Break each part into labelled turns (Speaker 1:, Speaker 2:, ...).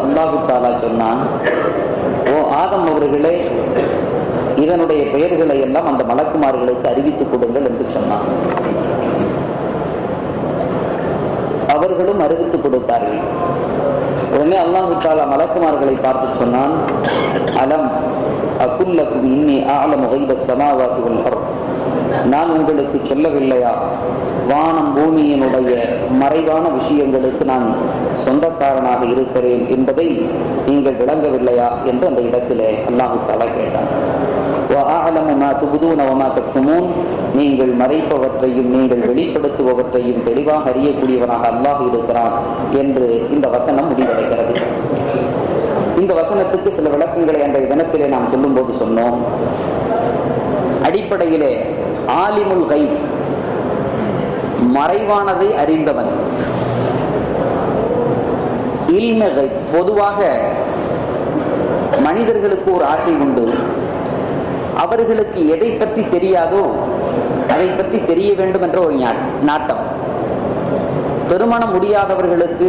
Speaker 1: அல்லாஹு தாலா சொன்னான் ஓ ஆதம் அவர்களே இதனுடைய பெயர்களை எல்லாம் அந்த மலக்குமார்களுக்கு அறிவித்துக் கொடுங்கள் என்று சொன்னான் அவர்களும் அறிவித்துக் கொடுத்தார்கள் உடனே அல்லாஹு தாலா மலக்குமார்களை பார்த்து சொன்னான் அலம் அகுல்லக்கும் இன்னி ஆலம் வைத சமாவாசி வல் நான் உங்களுக்கு சொல்லவில்லையா வானம் பூமியினுடைய மறைவான விஷயங்களுக்கு நான் சொந்தக்காரனாக இருக்கிறேன் என்பதை நீங்கள் விளங்கவில்லையா என்று அந்த இடத்திலே அல்லாஹு தாலா கேட்டான் وَأَعْلَمُ مَا تُبْدُونَ وَمَا تَكْتُمُونَ நீங்கள் மறைப்பவற்றையும் நீங்கள் வெளிப்படுத்துபவற்றையும் தெளிவாக அறியக்கூடியவனாக அல்லாஹ் இருக்கிறான் என்று இந்த வசனம் முடிவடைகிறது இந்த வசனத்துக்கு சில விளக்கங்களை அன்றைய தினத்திலே நாம் சொல்லும்போது சொன்னோம் அடிப்படையிலே ஆலிமுல் கை மறைவானதை அறிந்தவன் இல்மகை பொதுவாக மனிதர்களுக்கு ஒரு ஆசை உண்டு அவர்களுக்கு எதை பற்றி தெரியாதோ அதை பற்றி தெரிய வேண்டும் என்ற ஒரு ஞா- நாட்டம் திருமணம் முடியாதவர்களுக்கு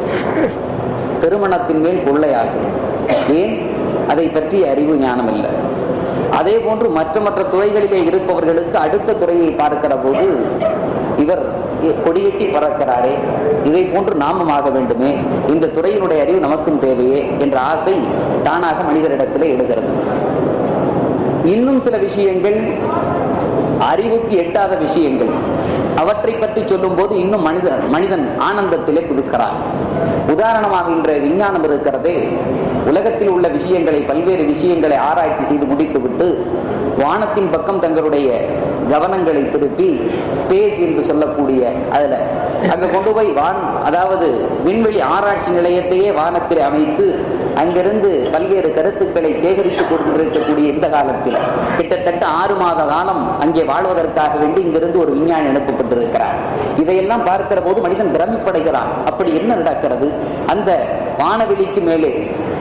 Speaker 1: திருமணத்தின் மேல் கொள்ளை ஆசை ஏன் அதை பற்றிய அறிவு ஞானம் இல்லை அதே போன்று மற்ற மற்ற துறைகளிலே இருப்பவர்களுக்கு அடுத்த துறையை பார்க்கிற போது இவர் கொடியேற்றி பறக்கிறாரே இதை போன்று நாமும் ஆக வேண்டுமே இந்த துறையினுடைய அறிவு நமக்கும் தேவையே என்ற ஆசை தானாக மனிதரிடத்திலே எழுகிறது இன்னும் சில விஷயங்கள் அறிவுக்கு எட்டாத விஷயங்கள் அவற்றை பற்றி சொல்லும் போது இன்னும் மனிதன் மனிதன் ஆனந்தத்திலே குதிக்கிறான் உதாரணமாக இன்றைய விஞ்ஞானம் இருக்கிறதே உலகத்தில் உள்ள விஷயங்களை பல்வேறு விஷயங்களை ஆராய்ச்சி செய்து முடித்துவிட்டு வானத்தின் பக்கம் தங்களுடைய கவனங்களை திருப்பி ஸ்பேஸ் என்று சொல்லக்கூடிய அதுல அங்க கொண்டு போய் வான் அதாவது விண்வெளி ஆராய்ச்சி நிலையத்தையே வானத்தில் அமைத்து அங்கிருந்து பல்வேறு கருத்துக்களை சேகரித்துக் கொண்டிருக்கக்கூடிய இந்த காலத்தில் கிட்டத்தட்ட ஆறு மாத காலம் அங்கே வாழ்வதற்காக வேண்டி இங்கிருந்து ஒரு விஞ்ஞானி அனுப்பப்பட்டிருக்கிறார் இதையெல்லாம் பார்க்கிற போது மனிதன் பிரமிப்படைகிறான் அப்படி என்ன நடக்கிறது அந்த வானவெளிக்கு மேலே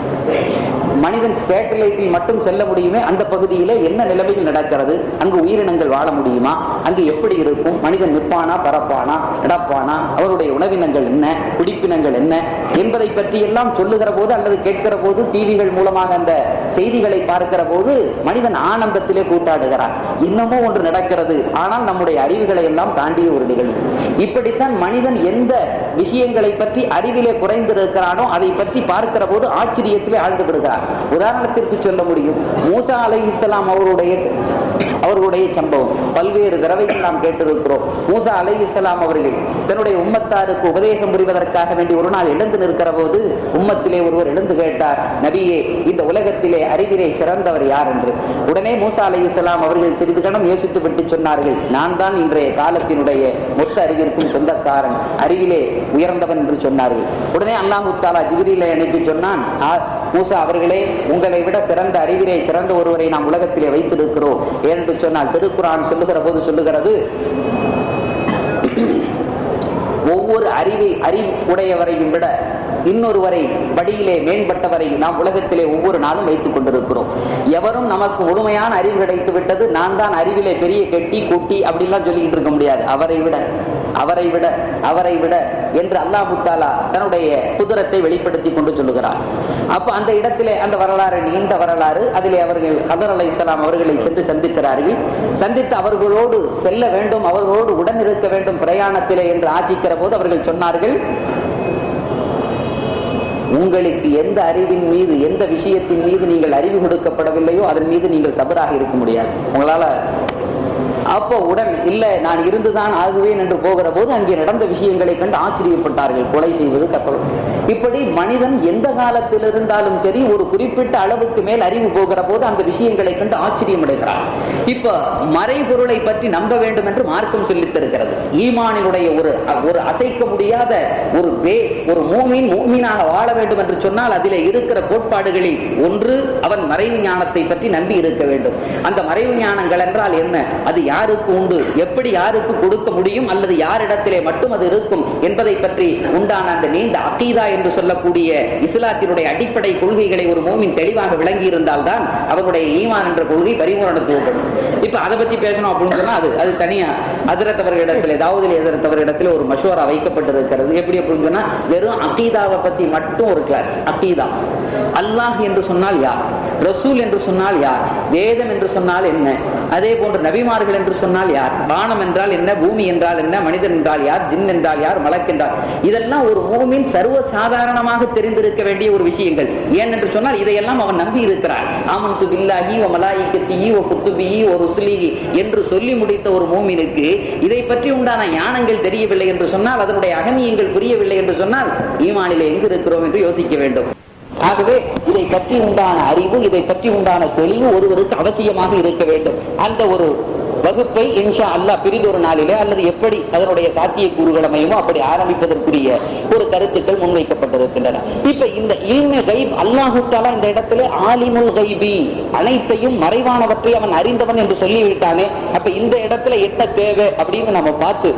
Speaker 1: மனிதன் சேட்டலைட்டில் மட்டும் செல்ல முடியுமே அந்த பகுதியிலே என்ன நிலைமையில் நடக்கிறது அங்கு உயிரினங்கள் வாழ முடியுமா அங்கு எப்படி இருக்கும் மனிதன் நிற்பானா பரப்பானா நடப்பானா அவருடைய உணவினங்கள் என்ன குடிப்பினங்கள் என்ன என்பதை பற்றி எல்லாம் சொல்லுகிற போது அல்லது கேட்கிற போது டிவிகள் மூலமாக அந்த செய்திகளை பார்க்கிற போது மனிதன் ஆனந்தத்திலே கூட்டாடுகிறான் இன்னமும் ஒன்று நடக்கிறது ஆனால் நம்முடைய அறிவுகளை எல்லாம் தாண்டிய ஒரு நிகழ்வு இப்படித்தான் மனிதன் எந்த விஷயங்களை பற்றி அறிவிலே குறைந்திருக்கிறானோ அதை பற்றி பார்க்கிற போது ஆச்சரியத்திலே ஆழ்ந்து விடுகிறார் உதாரணத்திற்கு சொல்ல முடியும் மூசா அலை இஸ்லாம் அவருடைய அவர்களுடைய சம்பவம் பல்வேறு தடவைகள் நாம் கேட்டிருக்கிறோம் மூசா அலை இஸ்லாம் அவர்கள் தன்னுடைய உம்மத்தாருக்கு உபதேசம் புரிவதற்காக வேண்டி ஒரு நாள் எழுந்து நிற்கிற போது உம்மத்திலே ஒருவர் எழுந்து கேட்டார் நபியே இந்த உலகத்திலே அறிவிலே சிறந்தவர் யார் என்று உடனே மூசா அலை இஸ்லாம் அவர்கள் சிறிது கணம் யோசித்து விட்டு சொன்னார்கள் நான் தான் இன்றைய காலத்தினுடைய மொத்த அறிவிற்கும் சொந்தக்காரன் அறிவிலே உயர்ந்தவன் என்று சொன்னார்கள் உடனே அல்லாஹு தாலா ஜிகிரிலை அனுப்பி சொன்னான் "ஆ, மூசா அவர்களே உங்களை விட சிறந்த அறிவிலே சிறந்த ஒருவரை நாம் உலகத்திலே வைத்திருக்கிறோம் என்று சொன்னால் திருக்குறான் சொல்லுகிற போது சொல்லுகிறது ஒவ்வொரு அறிவை அறிவு உடையவரையும் விட இன்னொருவரை படியிலே மேம்பட்டவரை நாம் உலகத்திலே ஒவ்வொரு நாளும் வைத்துக் கொண்டிருக்கிறோம் எவரும் நமக்கு முழுமையான அறிவு கிடைத்து விட்டது நான் தான் அறிவிலே பெரிய கெட்டி குட்டி அப்படிலாம் சொல்லிக்கிட்டு இருக்க முடியாது அவரை விட அவரை விட அவரை விட என்று அல்லாஹு தாலா தன்னுடைய குதிரத்தை வெளிப்படுத்தி கொண்டு சொல்லுகிறார் அப்ப அந்த இடத்திலே அந்த வரலாறு நீண்ட வரலாறு அதிலே அவர்கள் ஹதர் அலை இஸ்லாம் அவர்களை சென்று சந்திக்கிறார்கள் சந்தித்து அவர்களோடு செல்ல வேண்டும் அவர்களோடு உடன் இருக்க வேண்டும் பிரயாணத்திலே என்று ஆசிக்கிற போது அவர்கள் சொன்னார்கள் உங்களுக்கு எந்த அறிவின் மீது எந்த விஷயத்தின் மீது நீங்கள் அறிவு கொடுக்கப்படவில்லையோ அதன் மீது நீங்கள் சபராக இருக்க முடியாது உங்களால அப்போ உடன் இல்ல நான் இருந்துதான் ஆகுவேன் என்று போகிற போது அங்கே நடந்த விஷயங்களை கண்டு ஆச்சரியப்பட்டார்கள் கொலை செய்வது கப்பல் இப்படி மனிதன் எந்த காலத்தில் இருந்தாலும் சரி ஒரு குறிப்பிட்ட அளவுக்கு மேல் அறிவு போகிற போது அந்த விஷயங்களை கண்டு ஆச்சரியம் அடைகிறான் இப்ப மறைபொருளை பற்றி நம்ப வேண்டும் என்று மார்க்கம் சொல்லித் தருகிறது ஈமானினுடைய ஒரு ஒரு அசைக்க முடியாத ஒரு பே ஒரு மூமின் மூமீனாக வாழ வேண்டும் என்று சொன்னால் அதிலே இருக்கிற கோட்பாடுகளில் ஒன்று அவன் மறைவு ஞானத்தை பற்றி நம்பி இருக்க வேண்டும் அந்த மறைவு ஞானங்கள் என்றால் என்ன அது யாருக்கு உண்டு எப்படி யாருக்கு கொடுக்க முடியும் அல்லது யாரிடத்திலே மட்டும் அது இருக்கும் என்பதை பற்றி உண்டான அந்த நீண்ட அகீதா என்று சொல்லக்கூடிய இஸ்லாத்தினுடைய அடிப்படை கொள்கைகளை ஒரு மூமின் தெளிவாக விளங்கி இருந்தால்தான் அவருடைய ஈமான் என்ற கொள்கை பரிபூரணத்துவப்படும் இப்ப அதை பத்தி பேசணும் அப்படின்னு சொன்னா அது அது தனியா அதிரத் அவர்களிடத்தில் ஏதாவது எதிரத் அவர்களிடத்தில் ஒரு மஷூரா வைக்கப்பட்டிருக்கிறது எப்படி அப்படின்னு சொன்னா வெறும் அகீதாவை பத்தி மட்டும் ஒரு கிளாஸ் அகீதா அல்லாஹ் என்று சொன்னால் யார் ரசூல் என்று சொன்னால் யார் வேதம் என்று சொன்னால் என்ன அதே போன்று நபிமார்கள் என்று சொன்னால் யார் வானம் என்றால் என்ன பூமி என்றால் என்ன மனிதன் என்றால் யார் ஜின் என்றால் யார் மலக் என்றால் இதெல்லாம் ஒரு மூமின் சர்வ சாதாரணமாக தெரிந்திருக்க வேண்டிய ஒரு விஷயங்கள் ஏன் என்று சொன்னால் இதையெல்லாம் அவன் நம்பி இருக்கிறான் ஆமன் பில்லாஹி ஓ மலாயிக்கத்திஹி ஓ குத்துபிஹி ஓ ருசுலிஹி என்று சொல்லி முடித்த ஒரு மூமினுக்கு இதை பற்றி உண்டான ஞானங்கள் தெரியவில்லை என்று சொன்னால் அதனுடைய அகமியங்கள் புரியவில்லை என்று சொன்னால் ஈமானிலே எங்கு இருக்கிறோம் என்று யோசிக்க வேண்டும் ஆகவே இதை பற்றி உண்டான அறிவு இதை பற்றி உண்டான தெளிவு ஒருவருக்கு அவசியமாக இருக்க வேண்டும் அந்த ஒரு வகுப்பை இன்ஷா அல்லாஹ் பிரிதொரு நாளிலே அல்லது எப்படி அதனுடைய சாத்திய கூறுகள் அமையுமோ அப்படி ஆரம்பிப்பதற்குரிய ஒரு கருத்துக்கள் முன்வைக்கப்பட்டிருக்கின்றன இப்ப இந்த இல்ம கைப் அல்லாஹு தாலா இந்த இடத்துல ஆலிமுல் கைபி அனைத்தையும் மறைவானவற்றை அவன் அறிந்தவன் என்று சொல்லிவிட்டானே அப்ப இந்த இடத்துல என்ன தேவை அப்படின்னு நம்ம பார்த்து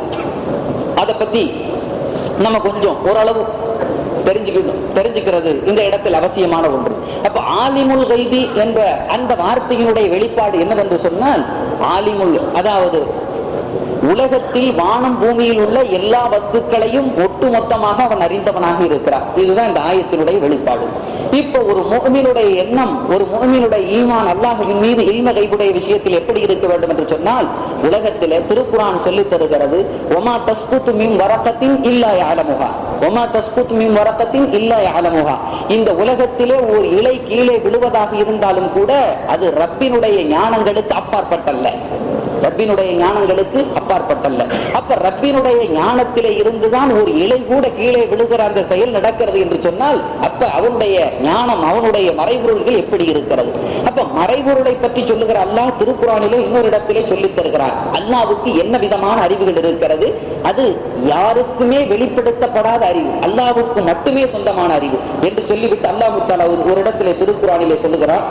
Speaker 1: அதை பத்தி நம்ம கொஞ்சம் ஓரளவு தெரிஞ்சுக்கணும் தெரிஞ்சுக்கிறது இந்த இடத்தில் அவசியமான ஒன்று அப்ப ஆலிமுல் கைதி என்ற அந்த வார்த்தையினுடைய வெளிப்பாடு என்னவென்று சொன்னால் ஆலிமுல் அதாவது உலகத்தில் வானம் பூமியில் உள்ள எல்லா வஸ்துக்களையும் ஒட்டுமொத்தமாக அவன் அறிந்தவனாக இருக்கிறான் இதுதான் இந்த ஆயத்தினுடைய வெளிப்பாடு இப்ப ஒரு முகமினுடைய எண்ணம் ஒரு முகமினுடைய ஈமான் அல்லாஹுவின் மீது இல்ம கைபுடைய விஷயத்தில் எப்படி இருக்க வேண்டும் என்று சொன்னால் உலகத்திலே திருக்குரான் சொல்லித் தருகிறது ஒமா தஸ்குத்து மின் வரக்கத்தின் இல்லா யாலமுகா ஒமா தஸ்குத் மின் வரக்கத்தின் இல்லா யாலமுகா இந்த உலகத்திலே ஒரு இலை கீழே விழுவதாக இருந்தாலும் கூட அது ரப்பினுடைய ஞானங்களுக்கு அப்பாற்பட்டல்ல ரப்பினுடைய ஞானங்களுக்கு அப்பாற்பட்டல்ல அப்ப ரப்பினுடைய ஞானத்திலே இருந்துதான் ஒரு இலை கூட கீழே விழுகிற அந்த செயல் நடக்கிறது என்று சொன்னால் அப்ப அவனுடைய ஞானம் அவனுடைய மறைபொருள்கள் எப்படி இருக்கிறது அப்ப மறைபொருளை பற்றி சொல்லுகிற அல்லாஹ் திருக்குறானிலே இன்னொரு இடத்திலே சொல்லித் தருகிறார் அல்லாவுக்கு என்ன விதமான அறிவுகள் இருக்கிறது அது யாருக்குமே வெளிப்படுத்தப்படாத அறிவு அல்லாவுக்கு மட்டுமே சொந்தமான அறிவு என்று சொல்லிவிட்டு அல்லாஹு தாலா ஒரு ஒரு இடத்திலே திருக்குறானிலே சொல்லுகிறார்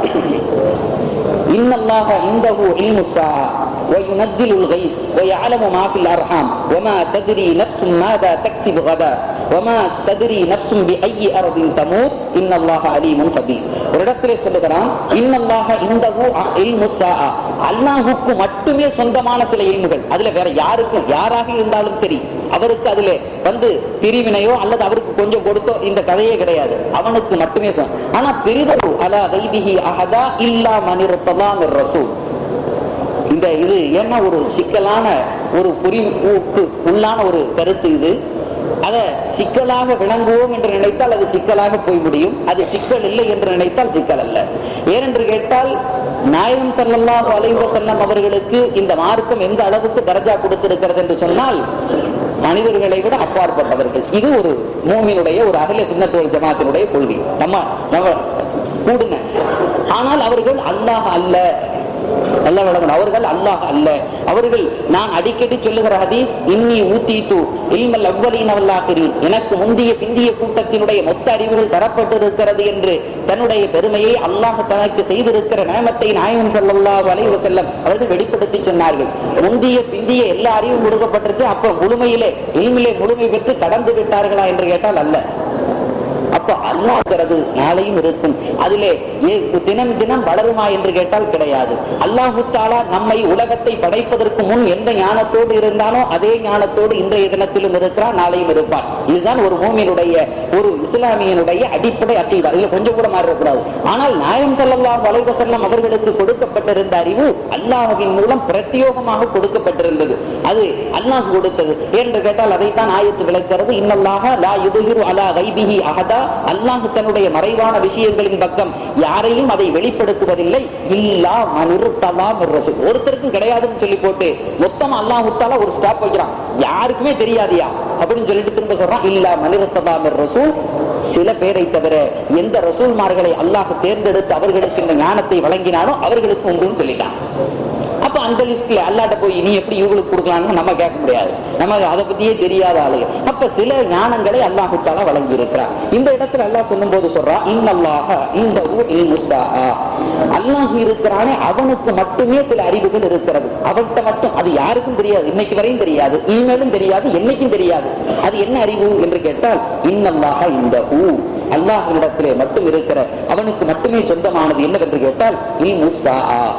Speaker 1: இன்னல்லாஹ இந்தஹு இல்மு ஸாஅ وينزل الغيث ويعلم ما في الأرحام وما تدري نفس ماذا تكسب غدا وما تدري نفس بأي أرض تموت إن الله عليم خبير ஒரு இடத்திலே சொல்லுகிறான் இன்னல்லாக இந்தகு இல்மு ஸாஅ அல்லாஹுக்கு மட்டுமே சொந்தமான சில இல்முகள் அதுல வேற யாருக்கும் யாராக இருந்தாலும் சரி அவருக்கு அதுல வந்து பிரிவினையோ அல்லது அவருக்கு கொஞ்சம் கொடுத்தோ இந்த கதையே கிடையாது அவனுக்கு மட்டுமே சொந்தம். ஆனா பிரிதரு அலா கைபிஹி அஹதா இல்லா மனிரத்தலாம் ரசூல் இந்த இது என்ன ஒரு சிக்கலான ஒரு புரிவுக்கு உள்ளான ஒரு கருத்து இது அதை சிக்கலாக விளங்குவோம் என்று நினைத்தால் அது சிக்கலாக போய் முடியும் அது சிக்கல் இல்லை என்று நினைத்தால் சிக்கல் அல்ல ஏனென்று கேட்டால் நாயகம் ஸல்லல்லாஹு அலைஹி வஸல்லம் அவர்களுக்கு இந்த மார்க்கம் எந்த அளவுக்கு தரஜா கொடுத்திருக்கிறது என்று சொன்னால் மனிதர்களை விட அப்பாற்பட்டவர்கள் இது ஒரு மூமினுடைய ஒரு அகல சுன்னத்துவல் ஜமாத்தினுடைய கொள்கை நம்ம நம்ம கூடுங்க ஆனால் அவர்கள் அல்லாஹ் அல்ல நல்ல விளங்கணும் அவர்கள் அல்லாஹ் அல்ல அவர்கள் நான் அடிக்கடி சொல்லுகிற ஹதீஸ் இன்னி ஊத்தீத்து இல்மல் அவ்வலீன் அவல்லாகிறீன் எனக்கு முந்திய பிந்திய கூட்டத்தினுடைய மொத்த அறிவுகள் தரப்பட்டிருக்கிறது என்று தன்னுடைய பெருமையை அல்லாஹ் தனக்கு செய்திருக்கிற நேமத்தை நாயகம் ஸல்லல்லாஹு அலைஹி வஸல்லம் அவர்கள் வெளிப்படுத்தி சொன்னார்கள் முந்திய பிந்திய எல்லா அறிவும் கொடுக்கப்பட்டிருக்கு அப்ப முழுமையிலே இல்மிலே முழுமை பெற்று கடந்து விட்டார்களா என்று கேட்டால் அல்ல அப்ப அல்லாஹ்ங்கிறது நாளையும் இருக்கும் அதிலே ஏ- தினம் தினம் வளருமா என்று கேட்டால் கிடையாது அல்லாஹு தாலா நம்மை உலகத்தை படைப்பதற்கு முன் எந்த ஞானத்தோடு இருந்தானோ அதே ஞானத்தோடு இன்றைய தினத்திலும் இருக்கிறான் நாளையும் இருப்பான் இதுதான் ஒரு மூமியினுடைய ஒரு இஸ்லாமியனுடைய அடிப்படை அக்கீதா இதுல கொஞ்சம் கூட மாறக்கூடாது ஆனால் நாயம் ஸல்லல்லாஹு அலைஹி வஸல்லம் அவர்களுக்கு கொடுக்கப்பட்டிருந்த அறிவு அல்லாஹ்வின் மூலம் பிரத்யோகமாக கொடுக்கப்பட்டிருந்தது அது அல்லாஹ் கொடுத்தது என்று கேட்டால் அதைத்தான் ஆயத்து விளக்கிறது இன்னல்லாக லா யுதுஹிரு அலா கைபிஹி அஹதா அல்லாஹ் தன்னுடைய மறைவான விஷயங்களின் பக்கம் யாரையும் அதை வெளிப்படுத்துவதில்லை இல்லா மனிருத்தலா ரசூல் ஒருத்தருக்கும் கிடையாதுன்னு சொல்லி போட்டு மொத்தம் அல்லாஹ் தாலா ஒரு ஸ்டாப் வைக்கிறான் யாருக்குமே தெரியாதியா அப்படின்னு சொல்லிட்டு திரும்ப சொல்றான் இல்லா மனிருத்தலா ரசூல் சில பேரை தவிர எந்த ரசூல்மார்களை அல்லாஹ் தேர்ந்தெடுத்து அவர்களுக்கு இந்த ஞானத்தை வழங்கினானோ அவர்களுக்கு உண்டுன்னு சொல்லிட்டான் அப்ப அந்த லிஸ்ட்ல அல்லாட்ட போய் நீ எப்படி இவங்களுக்கு கொடுக்கலாம்னு நம்ம கேட்க முடியாது நமக்கு அதை பத்தியே தெரியாத ஆளுங்க அப்ப சில ஞானங்களை அல்லாஹுத்தால வழங்கி இருக்கிறார் இந்த இடத்துல அல்லாஹ் சொல்லும் போது சொல்றான் இன்னல்லாக இந்த ஊர் அல்லாஹ் இருக்கிறானே அவனுக்கு மட்டுமே சில அறிவுகள் இருக்கிறது அவன்கிட்ட மட்டும் அது யாருக்கும் தெரியாது இன்னைக்கு வரையும் தெரியாது இனிமேலும் தெரியாது என்னைக்கும் தெரியாது அது என்ன அறிவு என்று கேட்டால் இன்னல்லாக இந்த ஊ அல்லாஹிடத்திலே மட்டும் இருக்கிற அவனுக்கு மட்டுமே சொந்தமானது என்னவென்று கேட்டால் இல் முஸ்ஸா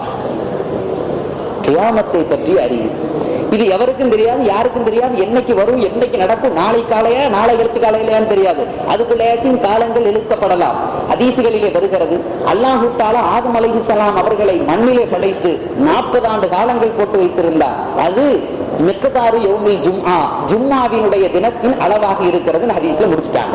Speaker 1: கியாமத்தை பற்றி அறிவு இது எவருக்கும் தெரியாது யாருக்கும் தெரியாது என்னைக்கு வரும் என்னைக்கு நடக்கும் நாளை காலையா நாளை கழிச்சு காலையிலையான்னு தெரியாது அதுக்குள்ளேயாச்சும் காலங்கள் இழுக்கப்படலாம் அதீசுகளிலே வருகிறது அல்லாஹுத்தால ஆதம் அலைஹிஸ்ஸலாம் அவர்களை மண்ணிலே படைத்து நாற்பது ஆண்டு காலங்கள் போட்டு வைத்திருந்தார் அது மிக்கதாறு யோமி ஜும்ஆ ஜும்மாவினுடைய தினத்தின் அளவாக இருக்கிறது ஹதீஸ்ல முடிச்சுட்டாங்க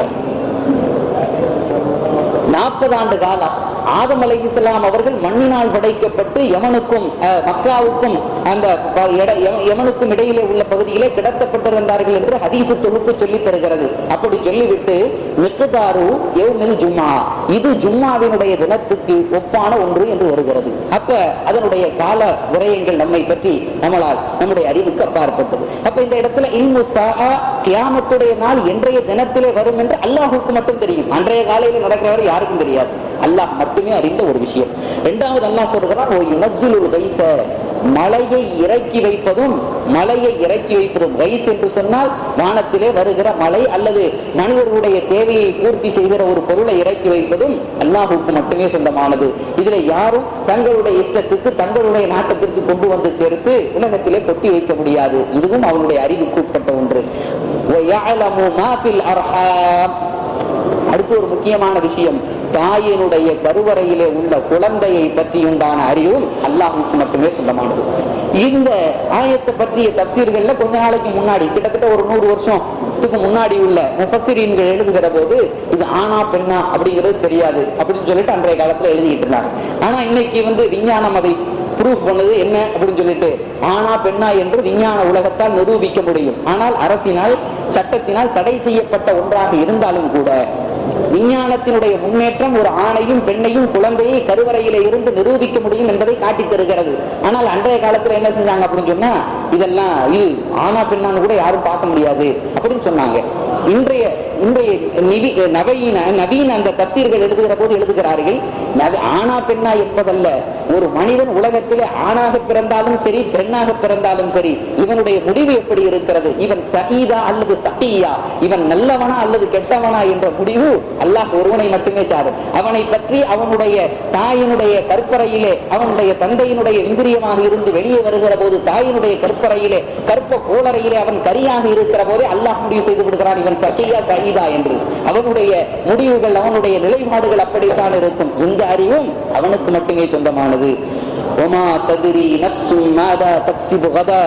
Speaker 1: நாற்பது ஆண்டு காலம் ஆதம் அலை இஸ்லாம் அவர்கள் மண்ணினால் படைக்கப்பட்டு யமனுக்கும் அஹ், மக்காவுக்கும் அந்த ப- இட- யம- யமனுக்கும் இடையிலே உள்ள பகுதியிலே கிடத்தப்பட்டிருந்தார்கள் என்று ஹதீசு தொகுப்பு சொல்லி தருகிறது அப்படி சொல்லிவிட்டு மிக்கதாரு யௌமில் ஜும்மா இது ஜும்மாவினுடைய தினத்துக்கு ஒப்பான ஒன்று என்று வருகிறது அப்ப அதனுடைய கால விரயங்கள் நம்மை பற்றி நம்மளால் நம்முடைய அறிவுக்கு அப்பாற்பட்டது அப்ப இந்த இடத்துல இல்மு சாஆ கியாமத்துடைய நாள் என்றைய தினத்திலே வரும் என்று அல்லாஹுக்கு மட்டும் தெரியும் அன்றைய காலையில் நடக்கிறவர் யாருக்கும் தெரியாது அல்லாஹ் மட்டுமே அறிந்த ஒரு விஷயம் இரண்டாவது அல்லாஹ் சொல்கிறான் ஓ யுனஸ்ஸிலுல் கைஸ மலையை இறக்கி வைப்பதும் மலையை இறக்கி வைப்பதும் கைஸ் என்று சொன்னால் வானத்திலே வருகிற மலை அல்லது மனிதர்களுடைய தேவையை பூர்த்தி செய்கிற ஒரு பொருளை இறக்கி வைப்பதும் அல்லாஹுக்கு மட்டுமே சொந்தமானது இதுல யாரும் தங்களுடைய இஷ்டத்துக்கு தங்களுடைய நாட்டத்திற்கு கொண்டு வந்து சேர்த்து உலகத்திலே கொட்டி வைக்க முடியாது இதுவும் அவனுடைய அறிவுக்கு உட்பட்ட ஒன்று وَيَعْلَمُ مَا فِي الْأَرْحَامِ அடுத்து ஒரு முக்கியமான விஷயம் தாயினுடைய கருவறையிலே உள்ள குழந்தையை பற்றி உண்டான அறிவும் அல்லாஹுக்கு மட்டுமே சொந்தமானது இந்த ஆயத்தை பற்றிய தப்சீர்கள்ல கொஞ்ச நாளைக்கு முன்னாடி கிட்டத்தட்ட ஒரு நூறு வருஷத்துக்கு முன்னாடி உள்ள முஃபசிரீன்கள் எழுதுகிற போது இது ஆனா பெண்ணா அப்படிங்கிறது தெரியாது அப்படின்னு சொல்லிட்டு அன்றைய காலத்துல எழுதிட்டு இருந்தாங்க ஆனா இன்னைக்கு வந்து விஞ்ஞானம் அதை ப்ரூஃப் பண்ணது என்ன அப்படின்னு சொல்லிட்டு ஆனா பெண்ணா என்று விஞ்ஞான உலகத்தால் நிரூபிக்க முடியும் ஆனால் அரசினால் சட்டத்தினால் தடை செய்யப்பட்ட ஒன்றாக இருந்தாலும் கூட விஞ்ஞானத்தினுடைய முன்னேற்றம் ஒரு ஆணையும் பெண்ணையும் குழந்தையை கருவறையில இருந்து நிரூபிக்க முடியும் என்பதை காட்டித் தருகிறது ஆனால் அன்றைய காலத்துல என்ன செஞ்சாங்க அப்படின்னு சொன்னா இதெல்லாம் இது ஆனா பெண்ணான்னு கூட யாரும் பார்க்க முடியாது அப்படின்னு சொன்னாங்க இன்றைய இன்றைய நிவி நவீன நவீன அந்த தப்சீர்கள் எழுதுகிற போது எழுதுகிறார்கள் நவ- ஆணா பெண்ணா என்பதல்ல ஒரு மனிதன் உலகத்திலே ஆணாக பிறந்தாலும் சரி பெண்ணாக பிறந்தாலும் சரி இவனுடைய முடிவு எப்படி இருக்கிறது இவன் சகீதா அல்லது சகியா இவன் நல்லவனா அல்லது கெட்டவனா என்ற முடிவு அல்லாஹ் ஒருவனை மட்டுமே சாரும் அவனை பற்றி அவனுடைய தாயினுடைய கற்பறையிலே அவனுடைய தந்தையினுடைய இந்திரியமாக இருந்து வெளியே வருகிற போது தாயினுடைய கற்பறையிலே கற்ப கோளறையிலே அவன் கரியாக இருக்கிற போதே அல்லாஹ் முடிவு செய்து விடுகிறான் இவன் சகியா சகிதா என்று அவனுடைய முடிவுகள் அவனுடைய நிலைப்பாடுகள் அப்படித்தான் இருக்கும் இந்த அறிவும் அவனுக்கு மட்டுமே சொந்தமானது ஒமா ததிரி நப்சு மாதா தக்சிபு கதா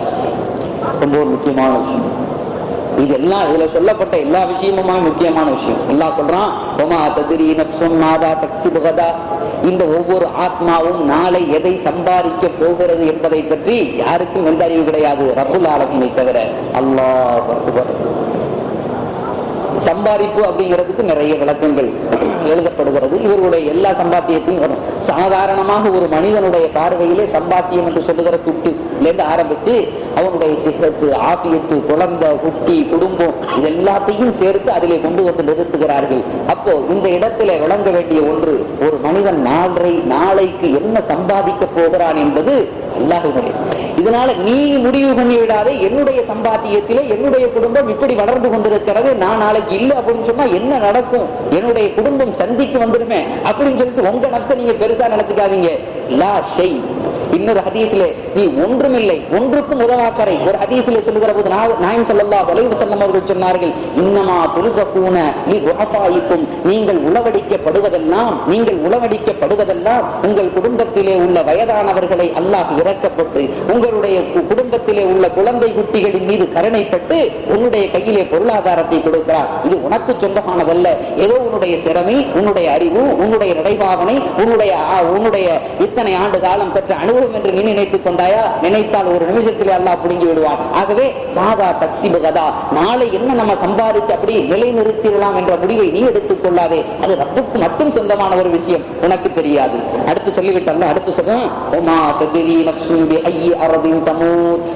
Speaker 1: ரொம்ப ஒரு முக்கியமான விஷயம் இதெல்லாம் இதுல சொல்லப்பட்ட எல்லா விஷயமுமா முக்கியமான விஷயம் எல்லாம் சொல்றான் ஒமா ததிரி நப்சும் மாதா தக்சிபு கதா இந்த ஒவ்வொரு ஆத்மாவும் நாளை எதை சம்பாதிக்க போகிறது என்பதை பற்றி யாருக்கும் எந்த அறிவு கிடையாது ரபுல் ஆலமினை தவிர அல்லாஹ் அக்பர். சம்பாதிப்பு அப்படிங்கிறதுக்கு நிறைய விளக்கங்கள் எழுதப்படுகிறது இவர்களுடைய எல்லா சம்பாத்தியத்தையும் வரும் சாதாரணமாக ஒரு மனிதனுடைய பார்வையிலே சம்பாத்தியம் என்று சொல்லுகிற துட்டு இருந்து ஆரம்பிச்சு அவனுடைய சிகத்து ஆபியத்து குழந்தை குட்டி குடும்பம் இது எல்லாத்தையும் சேர்த்து அதிலே கொண்டு வந்து நிறுத்துகிறார்கள் அப்போ இந்த இடத்துல விளங்க வேண்டிய ஒன்று ஒரு மனிதன் நாளை நாளைக்கு என்ன சம்பாதிக்க போகிறான் என்பது அல்லாஹுடைய இதனால நீ முடிவு பண்ணி விடாதே என்னுடைய சம்பாத்தியத்திலே என்னுடைய குடும்பம் இப்படி வளர்ந்து கொண்டிருக்கிறது நான் நாளைக்கு இல்ல அப்படின்னு சொன்னா என்ன நடக்கும் என்னுடைய குடும்பம் சந்திக்கு வந்துருமே அப்படின்னு சொல்லிட்டு உங்க நப்ச நீங்க பெருசா நினைச்சுக்காதீங்க லா ஷை இன்னொரு ஹதீஸ்ல நீ ஒன்றுமில்லை ஒன்றுக்கும் உதவாக்கரை ஒரு ஹதீஸ்ல சொல்லுகிற போது நா- நாயம் சொல்லல்லா வலைவு செல்லம் அவர்கள் சொன்னார்கள் இன்னமா துருசக்கூன நீ குணப்பாயிக்கும் நீங்கள் உளவடிக்கப்படுவதெல்லாம் நீங்கள் உளவடிக்கப்படுவதெல்லாம் உங்கள் குடும்பத்திலே உள்ள வயதானவர்களை அல்லாஹ் இறக்கப்பட்டு உங்களுடைய கு- குடும்பத்திலே உள்ள குழந்தை குட்டிகளின் மீது கருணைப்பட்டு உன்னுடைய கையிலே பொருளாதாரத்தை கொடுக்கிறார் இது உனக்கு சொந்தமானதல்ல ஏதோ உன்னுடைய திறமை உன்னுடைய அறிவு உன்னுடைய நடைபாவனை உன்னுடைய ஆ, உன்னுடைய இத்தனை ஆண்டு காலம் பெற்ற அனுபவம் என்று நீ நினைத்துக் கொண்டு கொண்டாயா நினைத்தால் ஒரு நிமிஷத்தில் அல்லாஹ் புடுங்கி விடுவான் ஆகவே சாதா தக்சிபு கதா நாளை என்ன நம்ம சம்பாதிச்சு அப்படி நிலைநிறுத்திடலாம் என்ற முடிவை நீ எடுத்துக் கொள்ளாதே அது ரப்புக்கு மட்டும் சொந்தமான ஒரு விஷயம் உனக்கு தெரியாது அடுத்து சொல்லிவிட்டல்ல அடுத்து சொல்றேன் ஒமா ததிரி நப்சும் பி ஐயி அரபின் தமூத்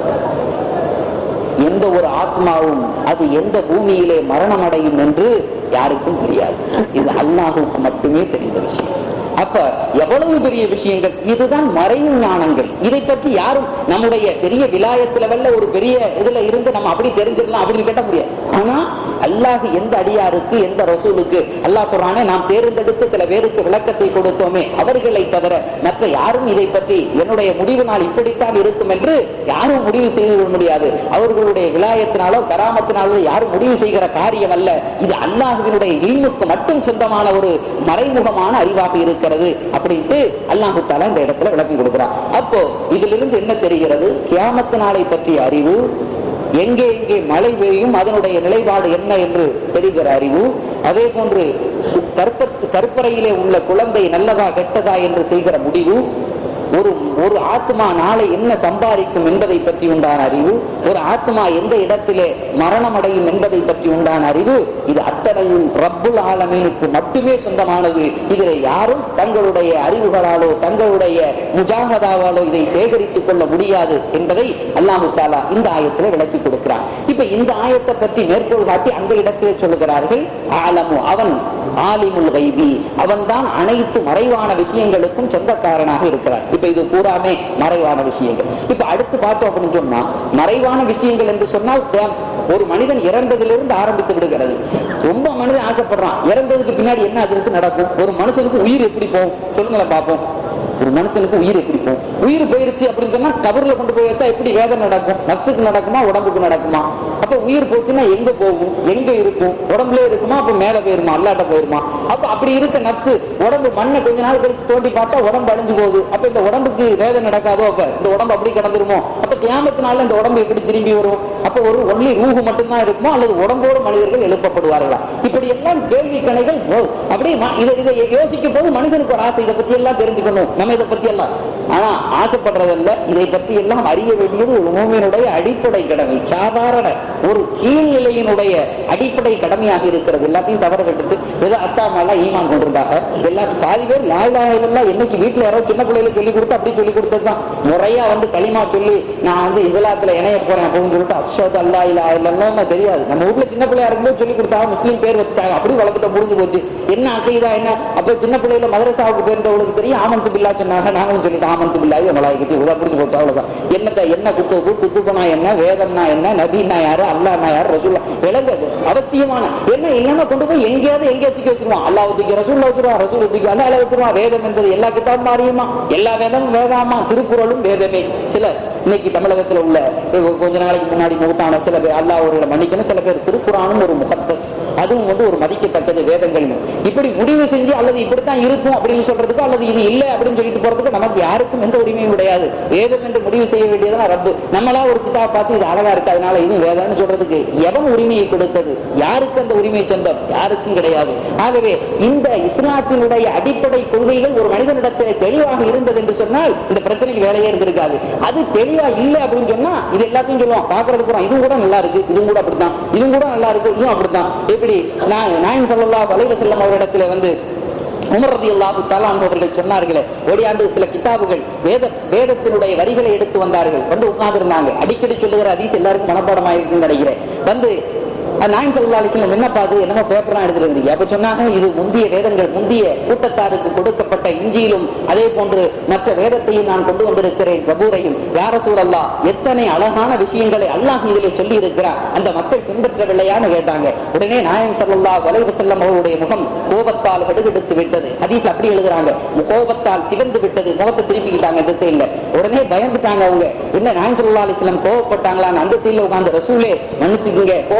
Speaker 1: எந்த ஒரு ஆத்மாவும் அது எந்த பூமியிலே மரணம் அடையும் என்று யாருக்கும் தெரியாது இது அல்லாஹுக்கு மட்டுமே தெரிந்த விஷயம் அப்ப எவ்வளவு பெரிய விஷயங்கள் இதுதான் மறைவு ஞானங்கள் இதை பற்றி யாரும் நம்முடைய பெரிய விலாயத்துல வல்ல ஒரு பெரிய இதுல இருந்து நம்ம அப்படி தெரிஞ்சிடலாம் அப்படின்னு கேட்ட முடியாது ஆனா அல்லாஹ் எந்த அடியாருக்கு எந்த ரசூலுக்கு அல்லாஹ் சொல்றானே நாம் தேர்ந்தெடுத்து சில பேருக்கு விளக்கத்தை கொடுத்தோமே அவர்களை தவிர மற்ற யாரும் இதை பற்றி என்னுடைய முடிவு நாள் இப்படித்தான் இருக்கும் என்று யாரும் முடிவு செய்து கொள்ள முடியாது அவர்களுடைய விலாயத்தினாலோ கராமத்தினாலோ யாரும் முடிவு செய்கிற காரியம் அல்ல இது அல்லாஹுவினுடைய இல்முக்கு மட்டும் சொந்தமான ஒரு மறைமுகமான அறிவாக இருக்கிறது அப்படின்ட்டு அல்லாஹு தாலா இந்த இடத்துல விளக்கம் கொடுக்கிறார் அப்போ இதிலிருந்து என்ன தெரிகிறது கியாமத்து நாளை பற்றிய அறிவு எங்கே எங்கே மழை பெய்யும் அதனுடைய நிலைப்பாடு என்ன என்று தெரிகிற அறிவு அதே போன்று கற்ப கற்பறையிலே உள்ள குழந்தை நல்லதா கெட்டதா என்று செய்கிற முடிவு ஒரு ஒரு ஆத்மா நாளை என்ன சம்பாதிக்கும் என்பதை பற்றி உண்டான அறிவு ஒரு ஆத்மா எந்த இடத்திலே மரணம் அடையும் என்பதை பற்றி உண்டான அறிவு இது அத்தனையும் ரப்புல் ஆலமீனுக்கு மட்டுமே சொந்தமானது இதில் யாரும் தங்களுடைய அறிவுகளாலோ தங்களுடைய முஜாகதாவாலோ இதை சேகரித்துக் கொள்ள முடியாது என்பதை அல்லாஹு தாலா இந்த ஆயத்தில் விளக்கி கொடுக்கிறார் இப்ப இந்த ஆயத்தை பற்றி மேற்கோள் காட்டி அந்த இடத்திலே சொல்லுகிறார்கள் ஆலமு அவன் ஆலிமுல் கைபி அவன்தான் அனைத்து மறைவான விஷயங்களுக்கும் சொந்தக்காரனாக இருக்கிறார் இப்ப இது பூராமே மறைவான விஷயங்கள் இப்ப அடுத்து பார்த்தோம் அப்படின்னு சொன்னா மறைவான விஷயங்கள் என்று சொன்னால் தே- ஒரு மனிதன் இறந்ததிலிருந்து ஆரம்பித்து விடுகிறது ரொம்ப மனிதன் ஆசைப்படுறான் இறந்ததுக்கு பின்னாடி என்ன அதற்கு நடக்கும் ஒரு மனுஷனுக்கு உயிர் எப்படி போகும் சொல்லுங்களேன் பார்ப்போம் ஒரு மனுஷனுக்கு உயிர் எப்படி போகும் உயிர் போயிருச்சு அப்படின்னு சொன்னா கபர்ல கொண்டு போய் வச்சா எப்படி வேதனை நடக்கும் நப்சுக்கு நடக்குமா உடம்புக்கு நடக்குமா அப்ப உயிர் போச்சுன்னா எங்க போகும் எங்க இருக்கும் உடம்புல இருக்குமா அப்ப மேல போயிருமா அல்லாட்ட போயிருமா அப்ப அப்படி இருக்க நப்சு உடம்பு மண்ணை கொஞ்ச நாள் கழிச்சு தோண்டி பார்த்தா உடம்பு அழிஞ்சு போகுது அப்ப இந்த உடம்புக்கு வேதனை நடக்காதோ அப்ப இந்த உடம்பு அப்படி கிடந்துருமோ அப்ப கியாமத்தினால இந்த உடம்பு எப்படி திரும்பி வரும் அப்ப ஒரு ஒன்லி ரூஹு மட்டும்தான் இருக்குமோ அல்லது உடம்போடு மனிதர்கள் எழுப்பப்படுவார்களா இப்படி எல்லாம் கேள்வி கணைகள் ஓ, அப்படி ம- இதை இதை யோசிக்கும் போது மனிதனுக்கு ஒரு ஆசை இதை பத்தி எல்லாம் தெரிஞ்சுக்கணும் நம்ம இதை பத்தி எல்லாம் ஆனா ஆசைப்படுறதல்ல இதை பற்றி எல்லாம் அறிய வேண்டியது ஒரு மூமியினுடைய அடிப்படை கடமை சாதாரண ஒரு கீழ்நிலையினுடைய அடிப்படை கடமையாக இருக்கிறது எல்லாத்தையும் தவற விட்டுட்டு ஏதோ அத்தா மேல ஈமான் கொண்டிருந்தாங்க எல்லாரும் பாதி பேர் லாயிலாயிலாம் என்னைக்கு வீட்டுல யாரோ சின்ன பிள்ளைகளுக்கு சொல்லி கொடுத்து அப்படி சொல்லி கொடுத்ததுதான் முறையா வந்து களிமா சொல்லி நான் வந்து இஸ்லாத்துல இணைய போறேன் அப்படின்னு சொல்லிட்டு அஷத் அல்லா இல்லா இல்லன்னு தெரியாது நம்ம ஊர்ல சின்ன பிள்ளையா இருக்கும்போது சொல்லி கொடுத்தாங்க முஸ்லீம் பேர் வச்சுட்டாங்க அப்படி வளர்த்துட்ட முடிஞ்சு போச்சு என்ன அசைதா என்ன அப்ப சின்ன பிள்ளையில மதரசாவுக்கு பேருந்தவங்களுக்கு தெரியும் ஆமந்து பில்லா சொன்னாங்க நாங்களும் சொல்லிட்டு ஆமந்து பில்லாவி மலாய்க்கு இவ்வளவு புரிஞ்சு போச்சு அவ்வளவுதான் என்னத்த என்ன குத்துப்பு குத்துப்பனா என்ன வேதம்னா என்ன நபின்னா யாரு அல்லாஹ்னா யாரு ரசூல்லா விளங்குது அவசியமான என்ன இல்லாம கொண்டு போய் எங்கேயாவது எங்கே தூக்கி வச்சிருவான் அல்லாஹ் தூக்கி ரசூல் வச்சிருவான் ரசூல் தூக்கி அல்லா வச்சிருவான் வேதம் என்பது எல்லா கிட்டாபும் அறியுமா எல்லா வேதமும் வேதாமா திருக்குறளும் வேதமே சில இன்னைக்கு தமிழகத்துல உள்ள இவ- கொஞ்ச நாளைக்கு முன்னாடி முகத்தான சில பேர் அல்லாஹ் அவர்களை மன்னிக்கணும் சில பேர் திருக்குறானும் ஒரு முகத்தஸ் அதுவும் வந்து ஒரு மதிக்கத்தக்கது வேதங்கள் இப்படி முடிவு செஞ்சு அல்லது இப்படித்தான் இருக்கும் அப்படின்னு சொல்றதுக்கு அல்லது இது இல்லை அப்படின்னு சொல்லிட்டு போறதுக்கு நமக்கு யாருக்கும் எந்த உரிமையும் கிடையாது வேதம் என்று முடிவு செய்ய வேண்டியதுதான் ரப்பு நம்மளா ஒரு கிட்டா பார்த்து இது அழகா இருக்கு அதனால இது வேதம்னு சொல்றதுக்கு எவன் உரிமையை கொடுத்தது யாருக்கு அந்த உரிமை சொந்தம் யாருக்கும் கிடையாது ஆகவே இந்த இஸ்லாத்தினுடைய அடிப்படை கொள்கைகள் ஒரு மனிதனிடத்தில் தெளிவாக இருந்தது என்று சொன்னால் இந்த பிரச்சனைக்கு வேலையே இருந்திருக்காது அது தெளிவா இல்லை அப்படின்னு சொன்னா இது எல்லாத்தையும் சொல்லுவோம் பாக்குறது கூட இதுவும் கூட நல்லா இருக்கு இதுவும் கூட அப்படித்தான் இதுவும் கூட நல்லா இருக்கு இதுவும் அப்படித்தான் எப்படி நான் நாயன் சொல்லலாம் வலைவ செல்லம் அவரிடத்துல வந்து உமர் ரதி அல்லாஹு அவர்கள் சொன்னார்களே ஓடியாண்டு சில கிதாபுகள் வேத வேதத்தினுடைய வரிகளை எடுத்து வந்தார்கள் வந்து உட்கார்ந்திருந்தாங்க அடிக்கடி சொல்லுகிற அதீஸ் எல்லாருக்கும் மனப்பாடமாயிருக்குன்னு நினைக்கிறேன் வந்து நாயன் செல்லாலிக்கு என்னப்பா அது என்னமோ பேப்பர்லாம் எடுத்துட்டு இருந்தீங்க அப்ப சொன்னாங்க இது முந்திய வேதங்கள் முந்திய கூட்டத்தாருக்கு கொடுக்கப்பட்ட இஞ்சியிலும் அதே போன்று மற்ற வேதத்தையும் நான் கொண்டு வந்திருக்கிறேன் பிரபூரையும் யார சூழல்லா எத்தனை அழகான விஷயங்களை அல்லாஹ் இதிலே சொல்லி இருக்கிறார் அந்த மக்கள் பின்பற்றவில்லையான்னு கேட்டாங்க உடனே நாயன் சல்லல்லா வலைவு செல்லம் அவருடைய முகம் கோபத்தால் கடுகெடுத்து விட்டது ஹதீஸ் அப்படி எழுதுறாங்க கோபத்தால் சிவந்து விட்டது முகத்தை திருப்பிக்கிட்டாங்க இந்த சைட்ல உடனே பயந்துட்டாங்க அவங்க என்ன நாயன் சல்லா அலிஸ்லம் கோவப்பட்டாங்களான்னு அந்த சைட்ல உட்கார்ந்து ரசூலே மன்னிச்சுக்குங்க கோவப்பட்டீங்களா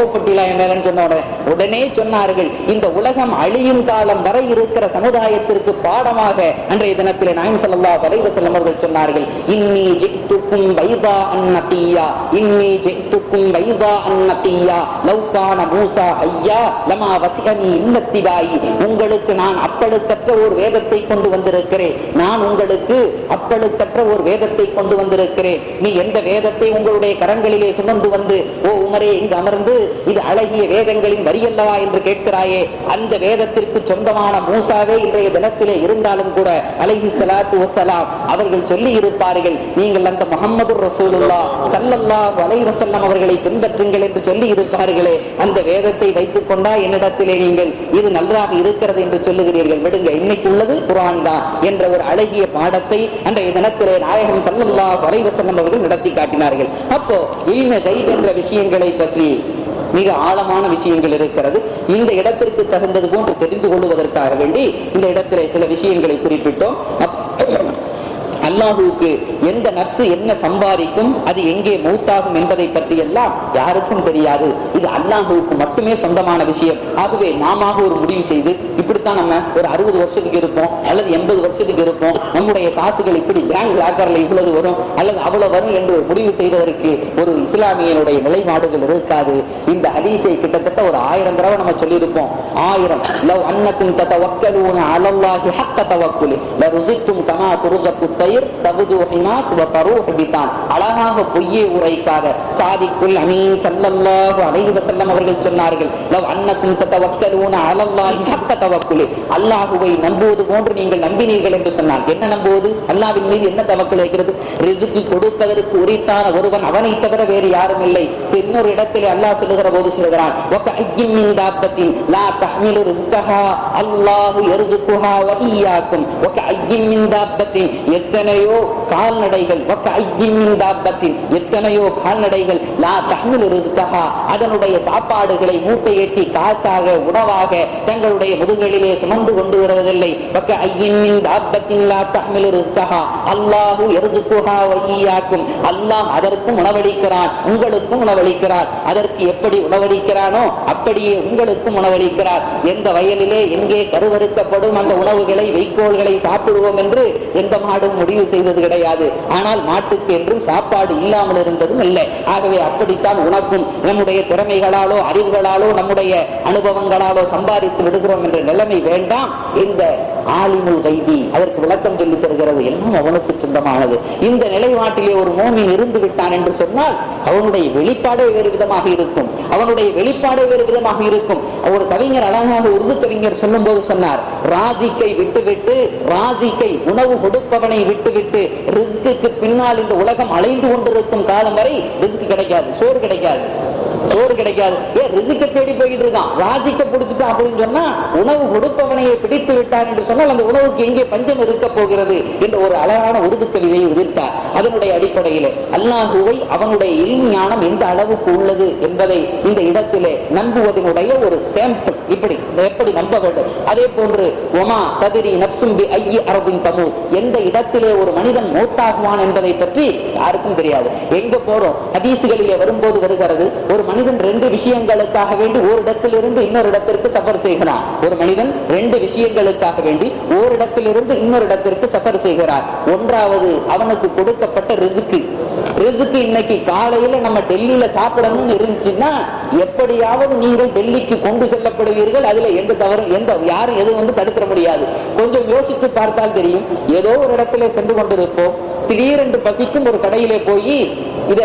Speaker 1: என் மேலன்னு சொன்ன உடனே உடனே சொன்னார்கள் இந்த உலகம் அழியும் காலம் வரை இருக்கிற சமுதாயத்திற்கு பாடமாக அன்றைய தினத்தில் நாயம் ஸல்லல்லாஹு அலைஹி வஸல்லம் அவர்கள் சொன்னார்கள் இன்னி ஜித்துக்கும் பைதா அன்னபியா இன்னி ஜித்துக்கும் பைதா அன்னபியா லவ் கான மூசா ஐயா லமா வசிகனி இல்லத்திபாயி உங்களுக்கு நான் அப்பழுக்கற்ற ஒரு வேதத்தை கொண்டு வந்திருக்கிறேன் நான் உங்களுக்கு அப்பழுக்கற்ற ஒரு வேதத்தை கொண்டு வந்திருக்கிறேன் நீ எந்த வேதத்தை உங்களுடைய கரங்களிலே சுமந்து வந்து ஓ உமரே இங்கு அமர்ந்து இது அழகிய வேதங்களின் வரியல்லவா என்று கேட்கிறாயே அந்த வேதத்திற்கு சொந்தமான மூசாவே இன்றைய தினத்திலே இருந்தாலும் கூட அலைஹி ஸலாத்து வஸலாம் அவர்கள் சொல்லி இருப்பார்கள் நீங்கள் அந்த முகமது ரசூலுல்லா ஸல்லல்லாஹு அலைஹி வஸல்லம் அவர்களை பின்பற்றுங்கள் என்று சொல்லி இருப்பார்களே அந்த வேதத்தை வைத்துக் கொண்டா என்னிடத்திலே நீங்கள் இது நன்றாக இருக்கிறது என்று சொல்லுகிறீர்கள் விடுங்க இன்னைக்கு உள்ளது குர்ஆன் தான் என்ற ஒரு அழகிய பாடத்தை அன்றைய தினத்திலே நாயகம் ஸல்லல்லாஹு அலைஹி வஸல்லம் அவர்கள் நடத்தி காட்டினார்கள் அப்போ இல்ம கைப் என்ற விஷயங்களை பற்றி மிக ஆழமான விஷயங்கள் இருக்கிறது இந்த இடத்திற்கு தகுந்தது போன்று தெரிந்து கொள்வதற்காக வேண்டி இந்த இடத்திலே சில விஷயங்களை குறிப்பிட்டோம் அப்- அல்லாஹுவுக்கு எந்த நப்சு என்ன சம்பாதிக்கும் அது எங்கே மௌத்தாகும் என்பதை பற்றி எல்லாம் யாருக்கும் தெரியாது இது அல்லாஹுவுக்கு மட்டுமே சொந்தமான விஷயம் ஆகவே நாம ஒரு முடிவு செய்து இப்படித்தான் நம்ம ஒரு அறுபது வருஷத்துக்கு இருப்போம் அல்லது எண்பது வருஷத்துக்கு இருப்போம் நம்முடைய காசுகள் இப்படி பேங்க் லாக்கர்ல இவ்வளவு வரும் அல்லது அவ்வளவு வரும் என்று முடிவு செய்வதற்கு ஒரு இஸ்லாமியனுடைய நிலைப்பாடுகள் இருக்காது இந்த ஹதீஸை கிட்டத்தட்ட ஒரு ஆயிரம் தடவை நம்ம சொல்லியிருப்போம் ஆயிரம் லவ் அன்னக்கும் தத்தவக்கலூன அலல்லாஹி ஹக்க தவக்குலி லருசித்தும் கமா துருசத்து தயிர் தகுது ஹிமாஸ் வ தரூஹ் பிதான் அழகாக பொய்யை உரைக்காத சாதிக்குல் அமீன் ஸல்லல்லாஹு அலைஹி வஸல்லம் அவர்கள் சொன்னார்கள் லவ் அன்னக்கும் தத்தவக்கலூன அலல்லாஹி ஹக்க தவக்குலி அல்லாஹ்வை நம்புவது போன்று நீங்கள் நம்பினீர்கள் என்று சொன்னார் என்ன நம்புவது அல்லாஹ்வின் மீது என்ன தவக்கல் வைக்கிறது ரிசுக்கு கொடுப்பதற்கு உரித்தான ஒருவன் அவனை தவிர வேறு யாரும் இல்லை இன்னொரு இடத்திலே அல்லாஹ் சொல்லுகிற போது சொல்கிறான் ஒக்க ஐக்கியம் மின் தாப்பத்தின் லா தஹ்மிலு ரிஸ்கஹா அல்லாஹு யர்சுகுஹா வ ஈயாக்கும் ஒக்க ஐக்கியம் மின் தாப்பத்தின் எத்தனையோ கால்நடைகள் ஒக்க ஐக்கியம் மின் தாப்பத்தின் எத்தனையோ கால்நடைகள் லா தஹ்மிலு ரிஸ்கஹா அதனுடைய சாப்பாடுகளை மூட்டையேற்றி காசாக உணவாக தங்களுடைய முதுகளிலே சுமந்து கொண்டு வருவதில்லை ஒக்க ஐக்கியம் மின் தாப்பத்தின் லா தஹ்மிலு ரிஸ்கஹா அல்லாஹு யர்சுகுஹா வ ஈயாக்கும் அல்லாஹ் அதற்கும் உணவளிக்கிறான் உங்களுக்கும் உணவளிக்கிறார் அதற்கு எப்படி உணவளிக்கிறானோ அப்படியே உங்களுக்கும் உணவளிக்கிறார் எந்த வயலிலே எங்கே கருவறுக்கப்படும் அந்த உணவுகளை வைக்கோல்களை சாப்பிடுவோம் என்று எந்த மாடும் முடிவு செய்தது கிடையாது ஆனால் மாட்டுக்கு என்றும் சாப்பாடு இல்லாமல் இருந்ததும் இல்லை ஆகவே அப்படித்தான் உனக்கும் நம்முடைய திறமைகளாலோ அறிவுகளாலோ நம்முடைய அனுபவங்களாலோ சம்பாதித்து விடுகிறோம் என்ற நிலைமை வேண்டாம் இந்த ஆலிமுல் கைதி அதற்கு விளக்கம் சொல்லி தருகிறது எல்லாம் அவனுக்கு சொந்தமானது இந்த நிலைப்பாட்டிலே ஒரு மோமின் இருந்து விட்டான் என்று சொன்னால் அவனுடைய வெளிப்பாடே வேறு விதமாக இருக்கும் அவனுடைய வெளிப்பாடே வேறு விதமாக இருக்கும் ஒரு கவிஞர் அழகாக உருது கவிஞர் சொல்லும் போது சொன்னார் ராஜிக்கை விட்டுவிட்டு ராஜிக்கை உணவு கொடுப்பவனை விட்டுவிட்டு ரிஸ்க்கு பின்னால் இந்த உலகம் அலைந்து கொண்டிருக்கும் காலம் வரை ரிஸ்க் கிடைக்காது சோறு கிடைக்காது சோறு கிடைக்காது ஏன் ரிசிக்க தேடி போயிட்டு இருக்கான் ராஜிக்க பிடிச்சிட்டான் அப்படின்னு சொன்னா உணவு கொடுப்பவனையை பிடித்து விட்டார் என்று சொன்னால் அந்த உணவுக்கு எங்கே பஞ்சம் இருக்க போகிறது என்ற ஒரு அழகான உருது கவிதையை உதிர்த்தார் அதனுடைய அடிப்படையிலே அல்லாஹுவை அவனுடைய இல்ஞானம் எந்த அளவுக்கு உள்ளது என்பதை இந்த இடத்திலே நம்புவதனுடைய ஒரு சாம்பிள் இப்படி எப்படி நம்ப வேண்டும் அதே போன்று ஒமா கதிரி நப்சும் பி ஐய அரபின் தமு எந்த இடத்திலே ஒரு மனிதன் மூத்தாகுவான் என்பதை பற்றி யாருக்கும் தெரியாது எங்க போறோம் ஹதீசுகளிலே வரும்போது வருகிறது ஒரு மனிதன் ரெண்டு விஷயங்களுக்காக வேண்டி ஒரு இடத்திலிருந்து இன்னொரு இடத்திற்கு சஃபர் செய்கிறான் ஒரு மனிதன் ரெண்டு விஷயங்களுக்காக வேண்டி ஓரிடத்திலிருந்து இன்னொரு இடத்திற்கு சஃபர் செய்கிறார் ஒன்றாவது அவனுக்கு கொடுக்கப்பட்ட ரிசுக்கு ரிசுக்கு இன்னைக்கு காலையில நம்ம டெல்லியில சாப்பிடணும்னு இருந்துச்சுன்னா எப்படியாவது நீங்கள் டெல்லிக்கு கொண்டு செல்லப்படுவீர்கள் அதுல எந்த தவறும் எந்த யாரும் எதுவும் வந்து தடுக்க முடியாது கொஞ்சம் யோசித்து பார்த்தால் தெரியும் ஏதோ ஒரு இடத்துல சென்று கொண்டிருப்போம் திடீரென்று பசிக்கும் ஒரு கடையிலே போய் இத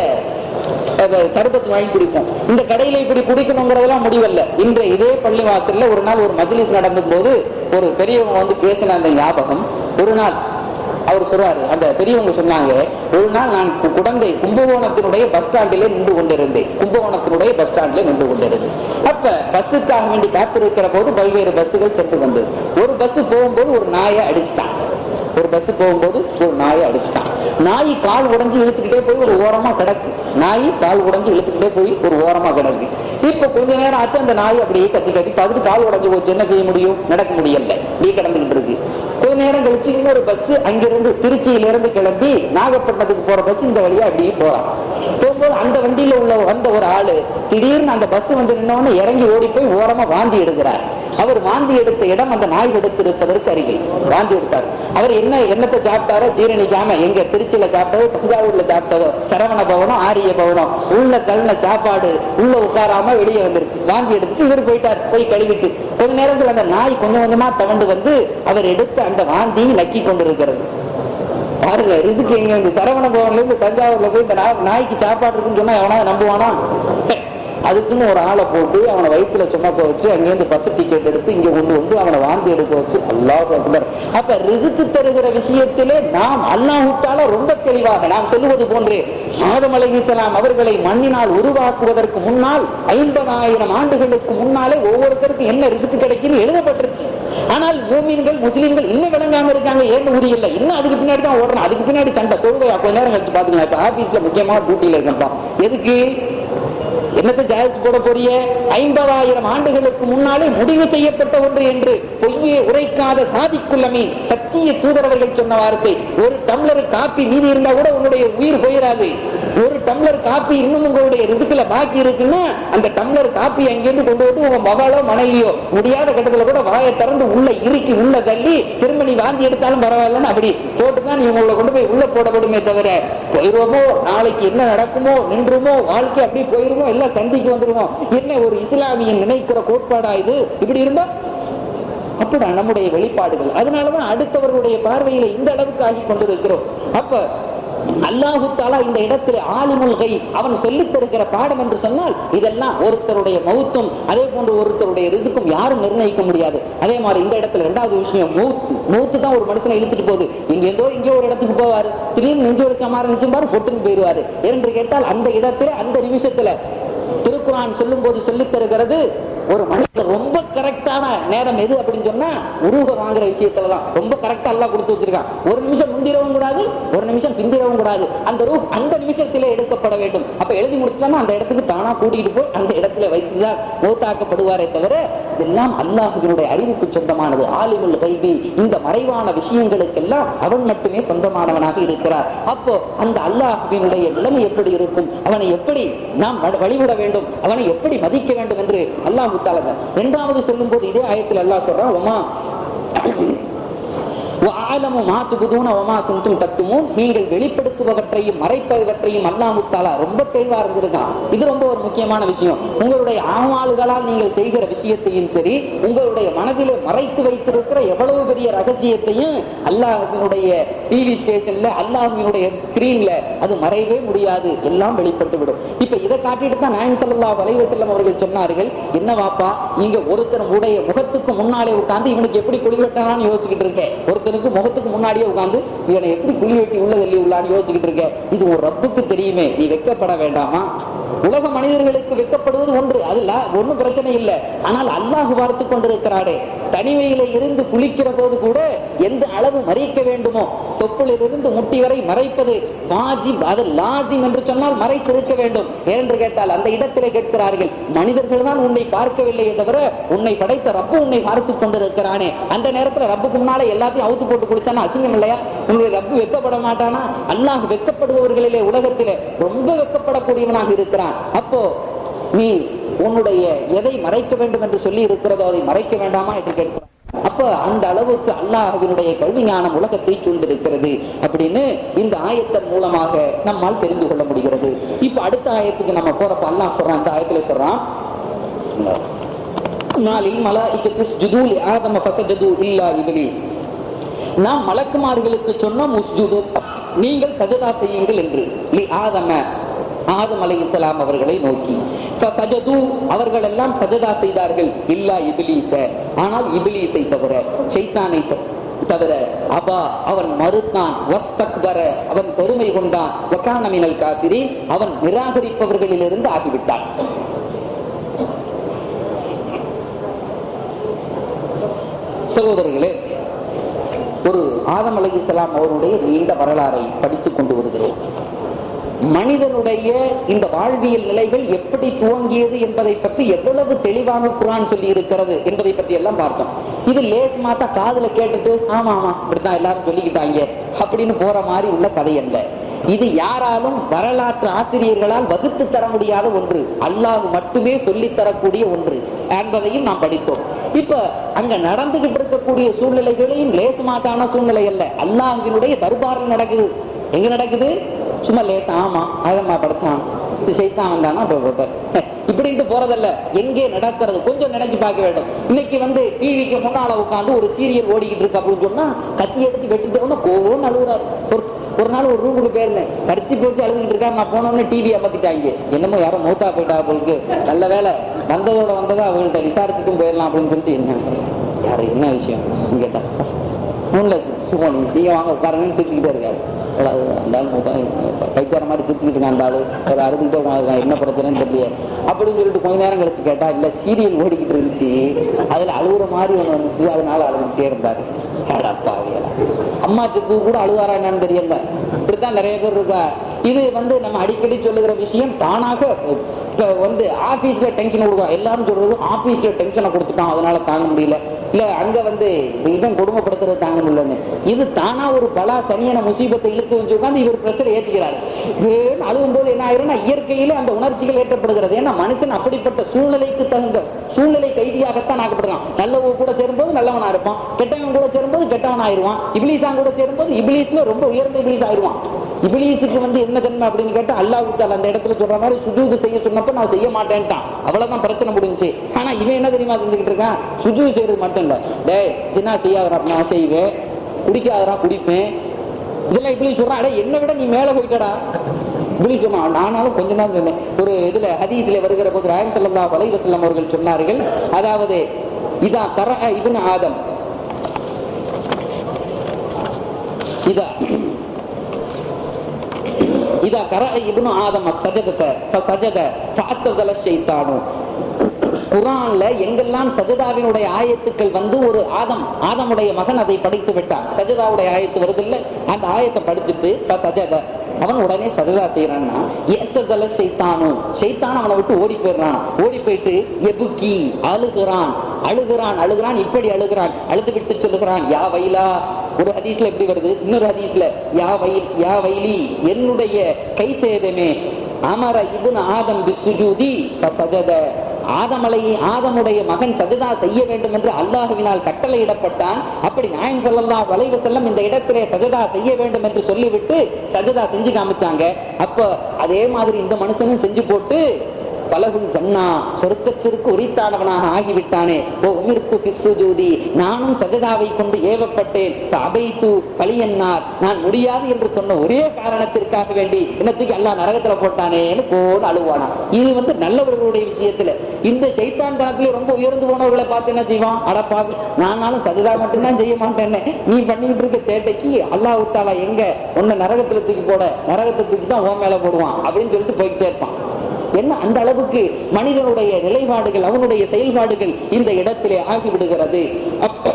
Speaker 1: அதை சர்பத்து வாங்கி குடிப்போம் இந்த கடையில இப்படி குடிக்கணுங்கிறதெல்லாம் முடிவல்ல இன்று இதே பள்ளி வாசல்ல ஒரு நாள் ஒரு மஜ்லிஸ் நடந்த போது ஒரு பெரியவங்க வந்து பேசின அந்த ஞாபகம் ஒரு நாள் அவர் சொல்றாரு அந்த பெரியவங்க சொன்னாங்க ஒரு நாள் நான் கு- குடந்தை கும்பகோணத்தினுடைய பஸ் ஸ்டாண்டிலே நின்று கொண்டிருந்தேன் கும்பகோணத்தினுடைய பஸ் ஸ்டாண்டிலே நின்று கொண்டிருந்தேன் அப்ப பஸ்ஸுக்காக வேண்டி காத்திருக்கிற போது பல்வேறு பஸ்ஸுகள் சென்று வந்தது ஒரு பஸ் போகும்போது ஒரு நாயை அடிச்சிட்டான் ஒரு பஸ் போகும்போது ஒரு நாயை அடிச்சிட்டான் நாய் கால் உடைஞ்சு இழுத்துக்கிட்டே போய் ஒரு ஓரமா கிடக்கு நாய் கால் உடைஞ்சு இழுத்துக்கிட்டே போய் ஒரு ஓரமா கிடக்கு இப்ப கொஞ்ச நேரம் ஆச்சு அந்த நாய் அப்படியே கத்தி கத்தி பார்த்துட்டு கால் உடைஞ்சு போச்சு என்ன செய்ய முடியும் நடக்க முடியல நீ கிடந்துகிட்டு இருக்கு கொஞ்ச நேரம் கழிச்சு இன்னொரு பஸ் அங்கிருந்து திருச்சியிலிருந்து கிளம்பி நாகப்பட்டினத்துக்கு போற பஸ் இந்த வழியா அப்படியே போறான் போகும்போது அந்த வண்டியில உள்ள வந்த ஒரு ஆளு திடீர்னு அந்த பஸ் வந்து நின்னோன்னு இறங்கி ஓடி போய் ஓரமா வாந்தி எடுக்கிறார் அவர் வாந்தி எடுத்த இடம் அந்த நாய் எடுத்திருப்பதற்கு அருகில் வாந்தி எடுத்தார் அவர் என்ன என்னத்தை சாப்பிட்டாரோ ஜீரணிக்காம எங்க திருச்சியில சாப்பிட்டதோ தஞ்சாவூர்ல சாப்பிட்டதோ சரவண பவனம் ஆரிய பவனம் உள்ள கல்ன சாப்பாடு உள்ள உட்காராம வெளியே வந்துருச்சு வாந்தி எடுத்துட்டு இவர் போயிட்டார் போய் கழுவிட்டு கொஞ்ச நேரத்தில் அந்த நாய் கொஞ்சம் கொஞ்சமா தவண்டு வந்து அவர் எடுத்த அந்த வாந்தியை நக்கி கொண்டிருக்கிறது பாருங்க இதுக்கு எங்க இந்த சரவண பவன்ல இருந்து தஞ்சாவூர்ல போய் இந்த நா- நாய்க்கு சாப்பாடு இருக்குன்னு சொன்னா எவனா நம்புவானா அதுக்குன்னு ஒரு ஆளை போட்டு அவனை வயிற்றுல சுமக்க வச்சு அங்கேருந்து பஸ் டிக்கெட் எடுத்து இங்க கொண்டு வந்து அவனை வாந்தி எடுக்க வச்சு அல்லாஹ் அக்பர் அப்ப ரிசுக்கு தருகிற விஷயத்திலே நாம் அல்லாஹுத்தால ரொம்ப தெளிவாக நாம் சொல்லுவது போன்று ஆதம் அலைஹிஸ்ஸலாம் அவர்களை மண்ணினால் உருவாக்குவதற்கு முன்னால் ஐம்பதாயிரம் ஆண்டுகளுக்கு முன்னாலே ஒவ்வொருத்தருக்கும் என்ன ரிசுக்கு கிடைக்குன்னு எழுதப்பட்டிருச்சு ஆனால் மூமின்கள் முஸ்லிம்கள் இன்னும் விளங்காம இருக்காங்க ஏன்னு உரியல இன்னும் அதுக்கு பின்னாடி தான் ஓடுறோம் அதுக்கு பின்னாடி சண்டை தொழுவை கொஞ்ச நேரம் கழிச்சு பாத்துக்கலாம் இப்ப ஆபீஸ்ல முக்கியமான டியூட்டியில இருக்கேன்ப்பா எதுக்கு என்னத்தை ஜாயிஸ் போட போறிய ஐம்பதாயிரம் ஆண்டுகளுக்கு முன்னாலே முடிவு செய்யப்பட்ட ஒன்று என்று பொய்யை உரைக்காத சாதிக்குள்ளமே சத்திய தூதரவர்கள் சொன்ன வார்த்தை ஒரு டம்ளர் காப்பி மீதி இருந்தா கூட உன்னுடைய உயிர் போயிடாது ஒரு டம்ளர் காப்பி இன்னும் உங்களுடைய ரிசுக்குல பாக்கி இருக்குன்னா அந்த டம்ளர் காப்பி அங்கிருந்து கொண்டு வந்து உங்க மகளோ மனைவியோ முடியாத கட்டத்துல கூட வாயை திறந்து உள்ள இறுக்கி உள்ள தள்ளி திரும்ப நீ வாந்தி எடுத்தாலும் பரவாயில்லன்னு அப்படி போட்டுதான் நீ உங்களை கொண்டு போய் உள்ள போடப்படுமே தவிர போயிருவோமோ நாளைக்கு என்ன நடக்குமோ நின்றுமோ வாழ்க்கை அப்படி போயிருமோ எல்லாம் சந்திக்கு வந்துருவோம் என்ன ஒரு இஸ்லாமியன் நினைக்கிற கோட்பாடா இது இப்படி இருந்தா அப்படிதான் நம்முடைய வெளிப்பாடுகள் அதனாலதான் அடுத்தவர்களுடைய பார்வையில இந்த அளவுக்கு ஆகி கொண்டிருக்கிறோம் அப்ப அல்லாஹு தாலா இந்த இடத்துல ஆலிமுல் கை அவன் சொல்லித் தருகிற பாடம் என்று சொன்னால் இதெல்லாம் ஒருத்தருடைய மௌத்தும் அதே போன்று ஒருத்தருடைய ரிதுக்கும் யாரும் நிர்ணயிக்க முடியாது அதே மாதிரி இந்த இடத்துல இரண்டாவது விஷயம் மௌத்து மௌத்து தான் ஒரு மனுஷனை இழுத்துட்டு போகுது இங்க எங்கோ இங்கே ஒரு இடத்துக்கு போவாரு திடீர்னு நெஞ்சு வச்ச மாதிரி நினைச்சும் பாரு பொட்டுன்னு போயிடுவாரு என்று கேட்டால் அந்த இடத்துல அந்த நிமிஷத்துல திருக்குறான் சொல்லும் போது சொல்லித் தருகிறது ஒரு மனுஷன் ரொம்ப கரெக்டான நேரம் எது அப்படின்னு சொன்னா உருவ வாங்குற விஷயத்துல தான் ரொம்ப கரெக்டா எல்லாம் கொடுத்து வச்சிருக்கான் ஒரு நிமிஷம் முந்திரவும் கூடாது ஒரு நிமிஷம் பிந்திரவும் கூடாது அந்த ரூ அந்த நிமிஷத்திலே எடுக்கப்பட வேண்டும் அப்ப எழுதி முடிச்சோம்னா அந்த இடத்துக்கு தானா கூட்டிட்டு போய் அந்த இடத்துல வைத்துதான் மூத்தாக்கப்படுவாரே தவிர இதெல்லாம் அல்லாஹுவினுடைய அறிவுக்கு சொந்தமானது ஆலிமுல் கைவி இந்த மறைவான விஷயங்களுக்கெல்லாம் அவன் மட்டுமே சொந்தமானவனாக இருக்கிறார் அப்போ அந்த அல்லாஹுவினுடைய நிலைமை எப்படி இருக்கும் அவனை எப்படி நாம் வ- வழிவிட வேண்டும் அவனை எப்படி மதிக்க வேண்டும் என்று அல்லாஹு தாலா இரண்டாவது சொல்லும் போது இதே ஆயத்தில் அல்லாஹ் சொல்றான் உமா وَأَعْلَمُ مَا تُبْدُونَ وَمَا كُنْتُمْ تَكْتُمُونَ நீங்கள் வெளிப்படுத்துபவற்றையும் மறைப்பவற்றையும் அல்லாஹ் முத்தாலா ரொம்ப தெளிவா இருந்திருக்கான் இது ரொம்ப ஒரு முக்கியமான விஷயம் உங்களுடைய ஆமால்களால் நீங்கள் செய்கிற விஷயத்தையும் சரி உங்களுடைய மனதிலே மறைத்து வைத்திருக்கிற எவ்வளவு பெரிய ரகசியத்தையும் அல்லாஹினுடைய டிவி ஸ்டேஷன்ல அல்லாஹினுடைய ஸ்கிரீன்ல அது மறையவே முடியாது எல்லாம் வெளிப்பட்டு விடும் இப்ப இதை காட்டிட்டு தான் நாயன் சல்லா வலைவசல்லம் அவர்கள் சொன்னார்கள் என்ன வாப்பா இங்க ஒருத்தர் உடைய முகத்துக்கு முன்னாலே உட்கார்ந்து இவனுக்கு எப்படி குழி வெட்டலாம்னு யோசிச்சுக்கிட்டு இருக்கேன் ஒருத்தனுக்கு முகத்துக்கு முன்னாடியே உட்கார்ந்து இவனை எப்படி குழி வெட்டி உள்ள தள்ளி உள்ளான்னு யோசிச்சுக்கிட்டு இருக்கேன் இது ஒரு ரப்புக்கு தெரியுமே நீ வெக்கப்பட வேண்டாமா உலக மனிதர்களுக்கு வெக்கப்படுவது ஒன்று அதுல ஒண்ணும் பிரச்சனை இல்லை ஆனால் அல்லாஹ் பார்த்து கொண்டிருக்கிறாரே தனிமையில இருந்து குளிக்கிற போது கூட எந்த அளவு மறைக்க வேண்டுமோ தொப்புளிலிருந்து முட்டி வரை மறைப்பது வாஜிப் அது லாஜிம் என்று சொன்னால் மறைத்திருக்க வேண்டும் ஏனென்று கேட்டால் அந்த இடத்திலே கேட்கிறார்கள் மனிதர்கள் தான் உன்னை பார்க்கவில்லையே தவிர உன்னை படைத்த ரப்பு உன்னை பார்த்து கொண்டிருக்கிறானே அந்த நேரத்துல ரப்புக்கு முன்னால எல்லாத்தையும் அவுத்து போட்டு குளிச்சானா அசிங்கம் இல்லையா உன்னுடைய ரப்பு வெக்கப்பட மாட்டானா அல்லாஹ் வெக்கப்படுபவர்களிலே உலகத்திலே ரொம்ப வெக்கப்படக்கூடியவனாக இருக்கிறான் அப்போ நீ உன்னுடைய எதை மறைக்க வேண்டும் என்று சொல்லி இருக்கிறதோ அதை மறைக்க வேண்டாமா என்று கேட்கிறான் அப்ப அந்த அளவுக்கு அல்லாஹ்வினுடைய கல்வி ஞானம் உலகத்தை சூழ்ந்திருக்கிறது அப்படின்னு இந்த ஆயத்தின் மூலமாக நம்மால் தெரிந்து கொள்ள முடிகிறது இப்ப அடுத்த ஆயத்துக்கு நம்ம போறப்ப அல்லாஹ் சொல்றான் அந்த ஆயத்துல சொல்றான் பிஸ்மில்லாஹ். நாளில் மலாஇக்கத்து ஸ்ஜுது லி ஆதம ஃபஸஜது இல்லா இப்லீஸ் நாம் மலக்குமார்களுக்கு சொன்னோம் உஸ்ஜுது நீங்கள் சஜதா செய்யுங்கள் என்று லி ஆதம ஆதம் அலைஹிஸ்ஸலாம் அவர்களை நோக்கி ஃபஸஜது அவர்கள் எல்லாம் சஜதா செய்தார்கள் இல்லா இப்லீஸ ஆனால் இப்லீஸை தவிர ஷைத்தானை த- தவிர அபா அவன் மறுத்தான் வஸ்தக்பர அவன் பெருமை கொண்டான் வகான மினல் காசிரி அவன் நிராகரிப்பவர்களிலிருந்து ஆகிவிட்டான் சகோதரர்களே ஒரு ஆதம் அலைஹிஸ்ஸலாம் அவருடைய நீண்ட வரலாறை படித்துக் கொண்டு வருகிறோம் மனிதனுடைய இந்த வாழ்வியல் நிலைகள் எப்படி துவங்கியது என்பதை பற்றி எவ்வளவு தெளிவாக குரான் சொல்லி இருக்கிறது என்பதை பற்றி எல்லாம் பார்த்தோம் இது லேஸ் மாத்தா காதுல கேட்டுட்டு ஆமா ஆமா இப்படித்தான் எல்லாரும் சொல்லிக்கிட்டாங்க அப்படின்னு போற மாதிரி உள்ள கதை அல்ல இது யாராலும் வரலாற்று ஆசிரியர்களால் வகுத்து தர முடியாத ஒன்று அல்லாஹ் மட்டுமே சொல்லித் தரக்கூடிய ஒன்று என்பதையும் நாம் படித்தோம் இப்ப அங்க நடந்துகிட்டு இருக்கக்கூடிய சூழ்நிலைகளையும் லேசுமாட்டான சூழ்நிலை அல்ல அல்லாஹ்வினுடைய தர்பாரில் நடக்குது எங்க நடக்குது சும்மா லேசா ஆமா அதம்மா படைச்சான் இது சைத்தான் வந்தானா அப்ப போட்டார். இப்படின்ட்டு போறதல்ல எங்கே நடக்கிறது கொஞ்சம் நினைச்சு பார்க்க வேண்டும் இன்னைக்கு வந்து டிவிக்கு முன்னால உட்காந்து ஒரு சீரியல் ஓடிக்கிட்டு இருக்கு அப்படின்னு சொன்னா கத்தி எடுத்து வெட்டிட்டோம்னா கோவம்னு அழுகுறாரு ஒரு ஒரு நாள் ஒரு ரூமுக்கு போயிருந்தேன் கடிச்சு போட்டு அழுதுகிட்டு இருக்கா நான் போனோம்னு டிவி அமர்த்திட்டாங்க என்னமோ யாரோ மூத்தா போயிட்டா போலுக்கு நல்ல வேலை வந்ததோட வந்ததா அவங்கள்ட்ட விசாரிச்சுட்டும் போயிடலாம் அப்படின்னு சொல்லிட்டு என்ன யாரு என்ன விஷயம் கேட்டா ஒண்ணுல சுகோணி நீங்க வாங்க உட்காருங்கன்னு திட்டிக்கிட்டே இருக்காரு அவ்வளவு அந்த ஆள் மூத்தா பைக்கார மாதிரி திட்டிக்கிட்டு இருக்கான் அந்த ஆளு ஒரு அறுபது உட்காந்துருக்கான் என்ன பிரச்சனைன்னு தெரியல அப்படின்னு சொல்லிட்டு கொஞ்ச நேரம் கழிச்சு கேட்டா இல்ல சீரியல் ஓடிக்கிட்டு இருந்துச்சு அதுல அழுகுற மாதிரி ஒண்ணு வந்துச்சு அதனால அழுதுகிட்டே இருந்தாரு அடப்பாவியலா. அம்மா செத்து கூட அழுவாரா என்னன்னு தெரியல இப்படித்தான் நிறைய பேர் இருக்கா இது வந்து நம்ம அடிக்கடி சொல்லுகிற விஷயம் தானாக இப்ப வந்து ஆபீஸ்ல டென்ஷன் கொடுக்கும் எல்லாரும் சொல்றது ஆபீஸ்ல டென்ஷனை கொடுத்துட்டான் அதனால தாங்க முடியல இல்ல அங்க வந்து இவன் கொடுமைப்படுத்துறது தாங்க முடியலன்னு இது தானா ஒரு பலா சரியான முசீபத்தை இழுத்து வச்சு உட்காந்து இவர் பிரஷர் ஏற்றிக்கிறாரு வேணும் அழுகும் போது என்ன ஆயிரும்னா இயற்கையிலே அந்த உணர்ச்சிகள் ஏற்றப்படுகிறது ஏன்னா மனுஷன் அப்படிப்பட்ட சூழ்நிலைக்கு தகுந்த சூழ்நிலை கைதியாகத்தான் ஆக்கப்படுறான் நல்லவங்க கூட சேரும்போது நல்லவனா இருப்பான் கெட்டவன் கூட சேரும்போது கெட்டவன் ஆயிருவான் இபிலிசான் கூட சேரும்போது இபிலிஸ்ல ரொம்ப உயர்ந்த இபிலிஸ் ஆயிருவான் இபிலிஸுக்கு வந்து என்ன தன்மை அப்படின்னு கேட்டா அல்லாஹ் தால அந்த இடத்துல சொல்ற மாதிரி சுஜூது செய்ய சொன்னப்ப நான் செய்ய மாட்டேன்ட்டான் அவ்வளவுதான் பிரச்சனை முடிஞ்சுச்சு ஆனா இவன் என்ன தெரியுமா செஞ்சுக்கிட்டு இருக்கான் சுஜூது செய்யறது மட்டும் இல்ல டேய் என்ன செய்யாதரா நான் செய்வேன் குடிக்காதரா குடிப்பேன் இதெல்லாம் இப்படி சொல்றான் அடே என்னை விட நீ மேல போயிட்டடா இப்படி சொன்னான் நானாலும் கொஞ்ச நாள் சொன்னேன் ஒரு இதுல ஹதீஸ்ல வருகிற போது ராயம் சல்லா வலைவசல்லம் அவர்கள் சொன்னார்கள் அதாவது இதா கர இவன் ஆதம் இதா இதா கர இப்னு ஆதம் சஜதத சஜத சாத்ததல ஷைத்தானு குரான்ல எங்கெல்லாம் சஜதாவினுடைய ஆயத்துக்கள் வந்து ஒரு ஆதம் ஆதமுடைய மகன் அதை படித்து விட்டான் சஜதாவுடைய ஆயத்து வருது இல்ல அந்த ஆயத்தை படிச்சுட்டு ப சஜத அவன் உடனே சஜதா செய்யறான்னா ஏத்ததல சைத்தானு சைத்தான் அவனை விட்டு ஓடி போயிடுறான் ஓடி போயிட்டு எபுக்கி அழுகிறான் அழுகிறான் அழுகிறான் இப்படி அழுகிறான் அழுது விட்டு சொல்லுகிறான் யா வைலா ஒரு ஹதீஸ்ல எப்படி வருது இன்னொரு ஹதீஸ்ல யா வயல் யா வைலி என்னுடைய கை சேதமே அமர இபுன் ஆதம் பிசுஜூதி ஃபசஜத ஆதமலை ஆதமுடைய மகன் சஜதா செய்ய வேண்டும் என்று அல்லாஹுவினால் கட்டளையிடப்பட்டான் அப்படி நாயன் சொல்லல்லா வளைவு செல்லம் இந்த இடத்திலே சஜதா செய்ய வேண்டும் என்று சொல்லிவிட்டு சஜதா செஞ்சு காமிச்சாங்க அப்ப அதே மாதிரி இந்த மனுஷனும் செஞ்சு போட்டு பலகும் ஜன்னா சொர்க்கத்திற்கு உரித்தானவனாக ஆகிவிட்டானே ஓ உமிர்த்து பிசுஜூதி நானும் சஜதாவை கொண்டு ஏவப்பட்டேன் அபைத்து பழியன்னார் நான் முடியாது என்று சொன்ன ஒரே காரணத்திற்காக வேண்டி என்னத்துக்கு எல்லாம் நரகத்துல போட்டானேன்னு கோடு அழுவானா இது வந்து நல்லவர்களுடைய விஷயத்துல இந்த சைத்தான் தனத்துல ரொம்ப உயர்ந்து போனவர்களை பார்த்து என்ன செய்வான் அடப்பாவி நானாலும் சஜதா மட்டும்தான் செய்ய மாட்டேன்னு நீ பண்ணிட்டு இருக்க சேட்டைக்கு அல்லாஹ் தாலா எங்க உன்னை நரகத்துல தூக்கி போட நரகத்தை தூக்கி தான் உன் மேல போடுவான் அப்படின்னு சொல்லிட்டு போய்கிட்டே இருப்பான் என்ன அந்த அளவுக்கு மனிதனுடைய நிலைப்பாடுகள் அவனுடைய செயல்பாடுகள் இந்த இடத்திலே ஆகிவிடுகிறது அப்ப-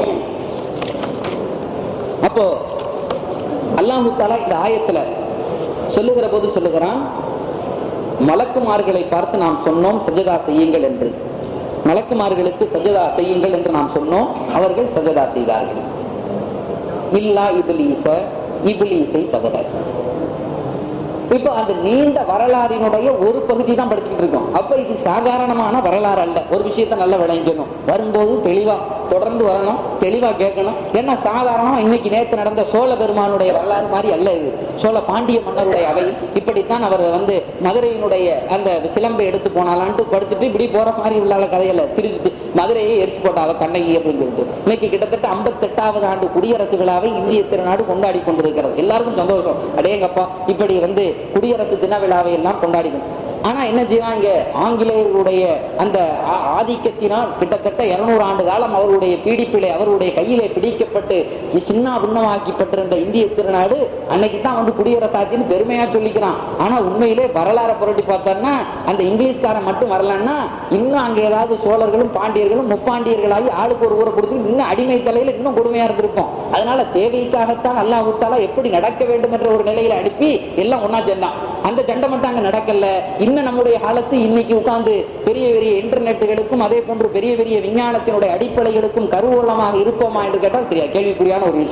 Speaker 1: அப்போ அல்லாஹு தாலா இந்த ஆயத்துல சொல்லுகிற போது சொல்லுகிறான் மலக்குமார்களை பார்த்து நாம் சொன்னோம் சஜதா செய்யுங்கள் என்று மலக்குமார்களுக்கு சஜதா செய்யுங்கள் என்று நாம் சொன்னோம் அவர்கள் சஜதா செய்தார்கள் இல்லா இபிலீச இபிலீசை தவிர இப்ப அந்த நீண்ட வரலாறினுடைய ஒரு பகுதி தான் படிச்சுட்டு இருக்கோம் அப்ப இது சாதாரணமான வரலாறு அல்ல ஒரு விஷயத்தை நல்லா விளங்கணும் வரும்போது தெளிவா தொடர்ந்து வரணும் தெளிவா கேட்கணும் ஏன்னா சாதாரணமா இன்னைக்கு நேற்று நடந்த சோழ பெருமானுடைய வரலாறு மாதிரி அல்ல இது சோழ பாண்டிய மன்னருடைய அவை இப்படித்தான் அவர் வந்து மதுரையினுடைய அந்த சிலம்பை எடுத்து போனாலான்ட்டு படுத்துட்டு இப்படி போற மாதிரி உள்ள கதையில திருச்சிட்டு மதுரையை எரிச்சு போட்டாவ கண்ணகி அப்படின்னு சொல்லிட்டு இன்னைக்கு கிட்டத்தட்ட ஐம்பத்தெட்டாவது ஆண்டு குடியரசு விழாவை இந்திய திருநாடு கொண்டாடி கொண்டிருக்கிறது எல்லாருக்கும் சந்தோஷம் அடேங்கப்பா இப்படி வந்து குடியரசு தின விழாவை எல்லாம் கொண்டாடிக்கணும் ஆனா என்ன செய்வாங்க ஆங்கிலேயர்களுடைய அந்த ஆ- ஆதிக்கத்தினால் கிட்டத்தட்ட இருநூறு ஆண்டு காலம் அவருடைய பீடிப்பிலே அவருடைய கையிலே பிடிக்கப்பட்டு சின்ன பின்னமாக்கப்பட்டிருந்த இந்திய திருநாடு அன்னைக்கு தான் வந்து குடியரசாட்சின்னு பெருமையா சொல்லிக்கிறான் ஆனா உண்மையிலே வரலாறை புரட்டி பார்த்தோம்னா அந்த இங்கிலீஷ்காரன் மட்டும் வரலன்னா இன்னும் அங்க ஏதாவது சோழர்களும் பாண்டியர்களும் முப்பாண்டியர்களாகி ஆளுக்கு ஒரு ஊரை கொடுத்து இன்னும் அடிமை தலையில இன்னும் கொடுமையா இருந்திருப்போம் அதனால தேவைக்காகத்தான் அல்லாஹ் தாலா எப்படி நடக்க வேண்டும் என்ற ஒரு நிலையில அனுப்பி எல்லாம் ஒன்னா சொன்னான் அந்த சண்டை மட்டும் அங்க நடக்கல இன்னும் நம்முடைய காலத்து இன்னைக்கு உட்கார்ந்து பெரிய பெரிய இன்டர்நெட்டுகளுக்கும் அதே போன்று பெரிய பெரிய விஞ்ஞானத்தினுடைய அடிப்படைகளுக்கும் கருவூலமாக இருப்போமா என்று கேட்டால் தெரியாது கேள்விக்குறியான ஒரு விஷயம்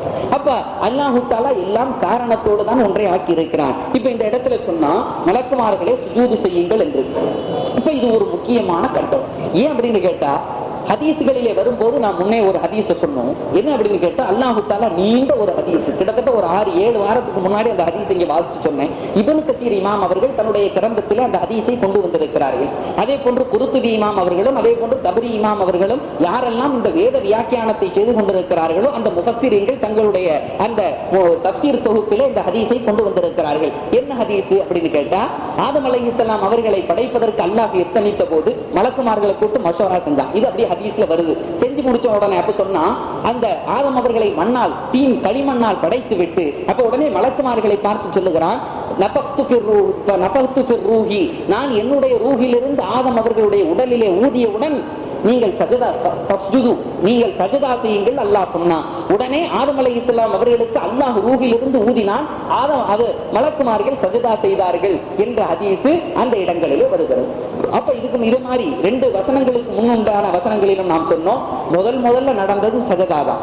Speaker 1: அப்ப அல்லாஹு தாலா எல்லாம் காரணத்தோடு தான் ஒன்றை ஆக்கி இருக்கிறான் இப்ப இந்த இடத்துல சொன்னா மலக்குமார்களே சுஜூது செய்யுங்கள் என்று இப்ப இது ஒரு முக்கியமான கட்டம் ஏன் அப்படின்னு கேட்டா ஹதீஸ்களிலே வரும்போது நான் முன்னே ஒரு ஹதீஸ சொன்னோம் என்ன அப்படின்னு கேட்டா அல்லாஹு தாலா நீண்ட ஒரு ஹதீஸ் கிட்டத்தட்ட ஒரு ஆறு ஏழு வாரத்துக்கு முன்னாடி அந்த ஹதீஸ் இங்க வாசிச்சு சொன்னேன் இபனு கத்தீர் இமாம் அவர்கள் தன்னுடைய கிரந்தத்தில் அந்த ஹதீஸை கொண்டு வந்திருக்கிறார்கள் அதே போன்று குருத்துபி இமாம் அவர்களும் அதே போன்று தபரி இமாம் அவர்களும் யாரெல்லாம் இந்த வேத வியாக்கியானத்தை செய்து கொண்டிருக்கிறார்களோ அந்த முஃபத்திரீங்கள் தங்களுடைய அந்த தப்சீர் தொகுப்பிலே இந்த ஹதீஸை கொண்டு வந்திருக்கிறார்கள் என்ன ஹதீஸ் அப்படின்னு கேட்டா ஆதம் அலை இஸ்லாம் அவர்களை படைப்பதற்கு அல்லாஹ் எத்தனித்த போது மலக்குமார்களை கூட்டு மசோரா செஞ்சான் இது அப்படியே ஹதீஸ்ல வருது செஞ்சு முடிச்ச உடனே அப்ப சொன்னா அந்த ஆதம் அவர்களை மண்ணால் தீன் களிமண்ணால் படைத்து விட்டு அப்ப உடனே மலக்குமார்களை பார்த்து சொல்லுகிறான் நபக்து ஃபிர் ரூ- இப்ப நபக்து ஃபிர் ரூஹி நான் என்னுடைய ரூஹிலிருந்து ஆதம் அவர்களுடைய உடலிலே ஊதியவுடன் நீங்கள் சஜதா த- தஸ்ஜுது நீங்கள் சஜதா செய்யுங்கள் அல்லாஹ் சொன்னான் உடனே ஆதம் அலை இஸ்லாம் அவர்களுக்கு அல்லாஹ் ரூஹிலிருந்து ஊதினான் ஆதம் அது மலக்குமார்கள் சஜதா செய்தார்கள் என்ற ஹதீஸ் அந்த இடங்களிலே வருகிறது அப்ப இதுக்கு இது மாதிரி ரெண்டு வசனங்களுக்கு முன்னுண்டான வசனங்களிலும் நாம் சொன்னோம் முதல் முதல்ல நடந்தது சஜதா தான்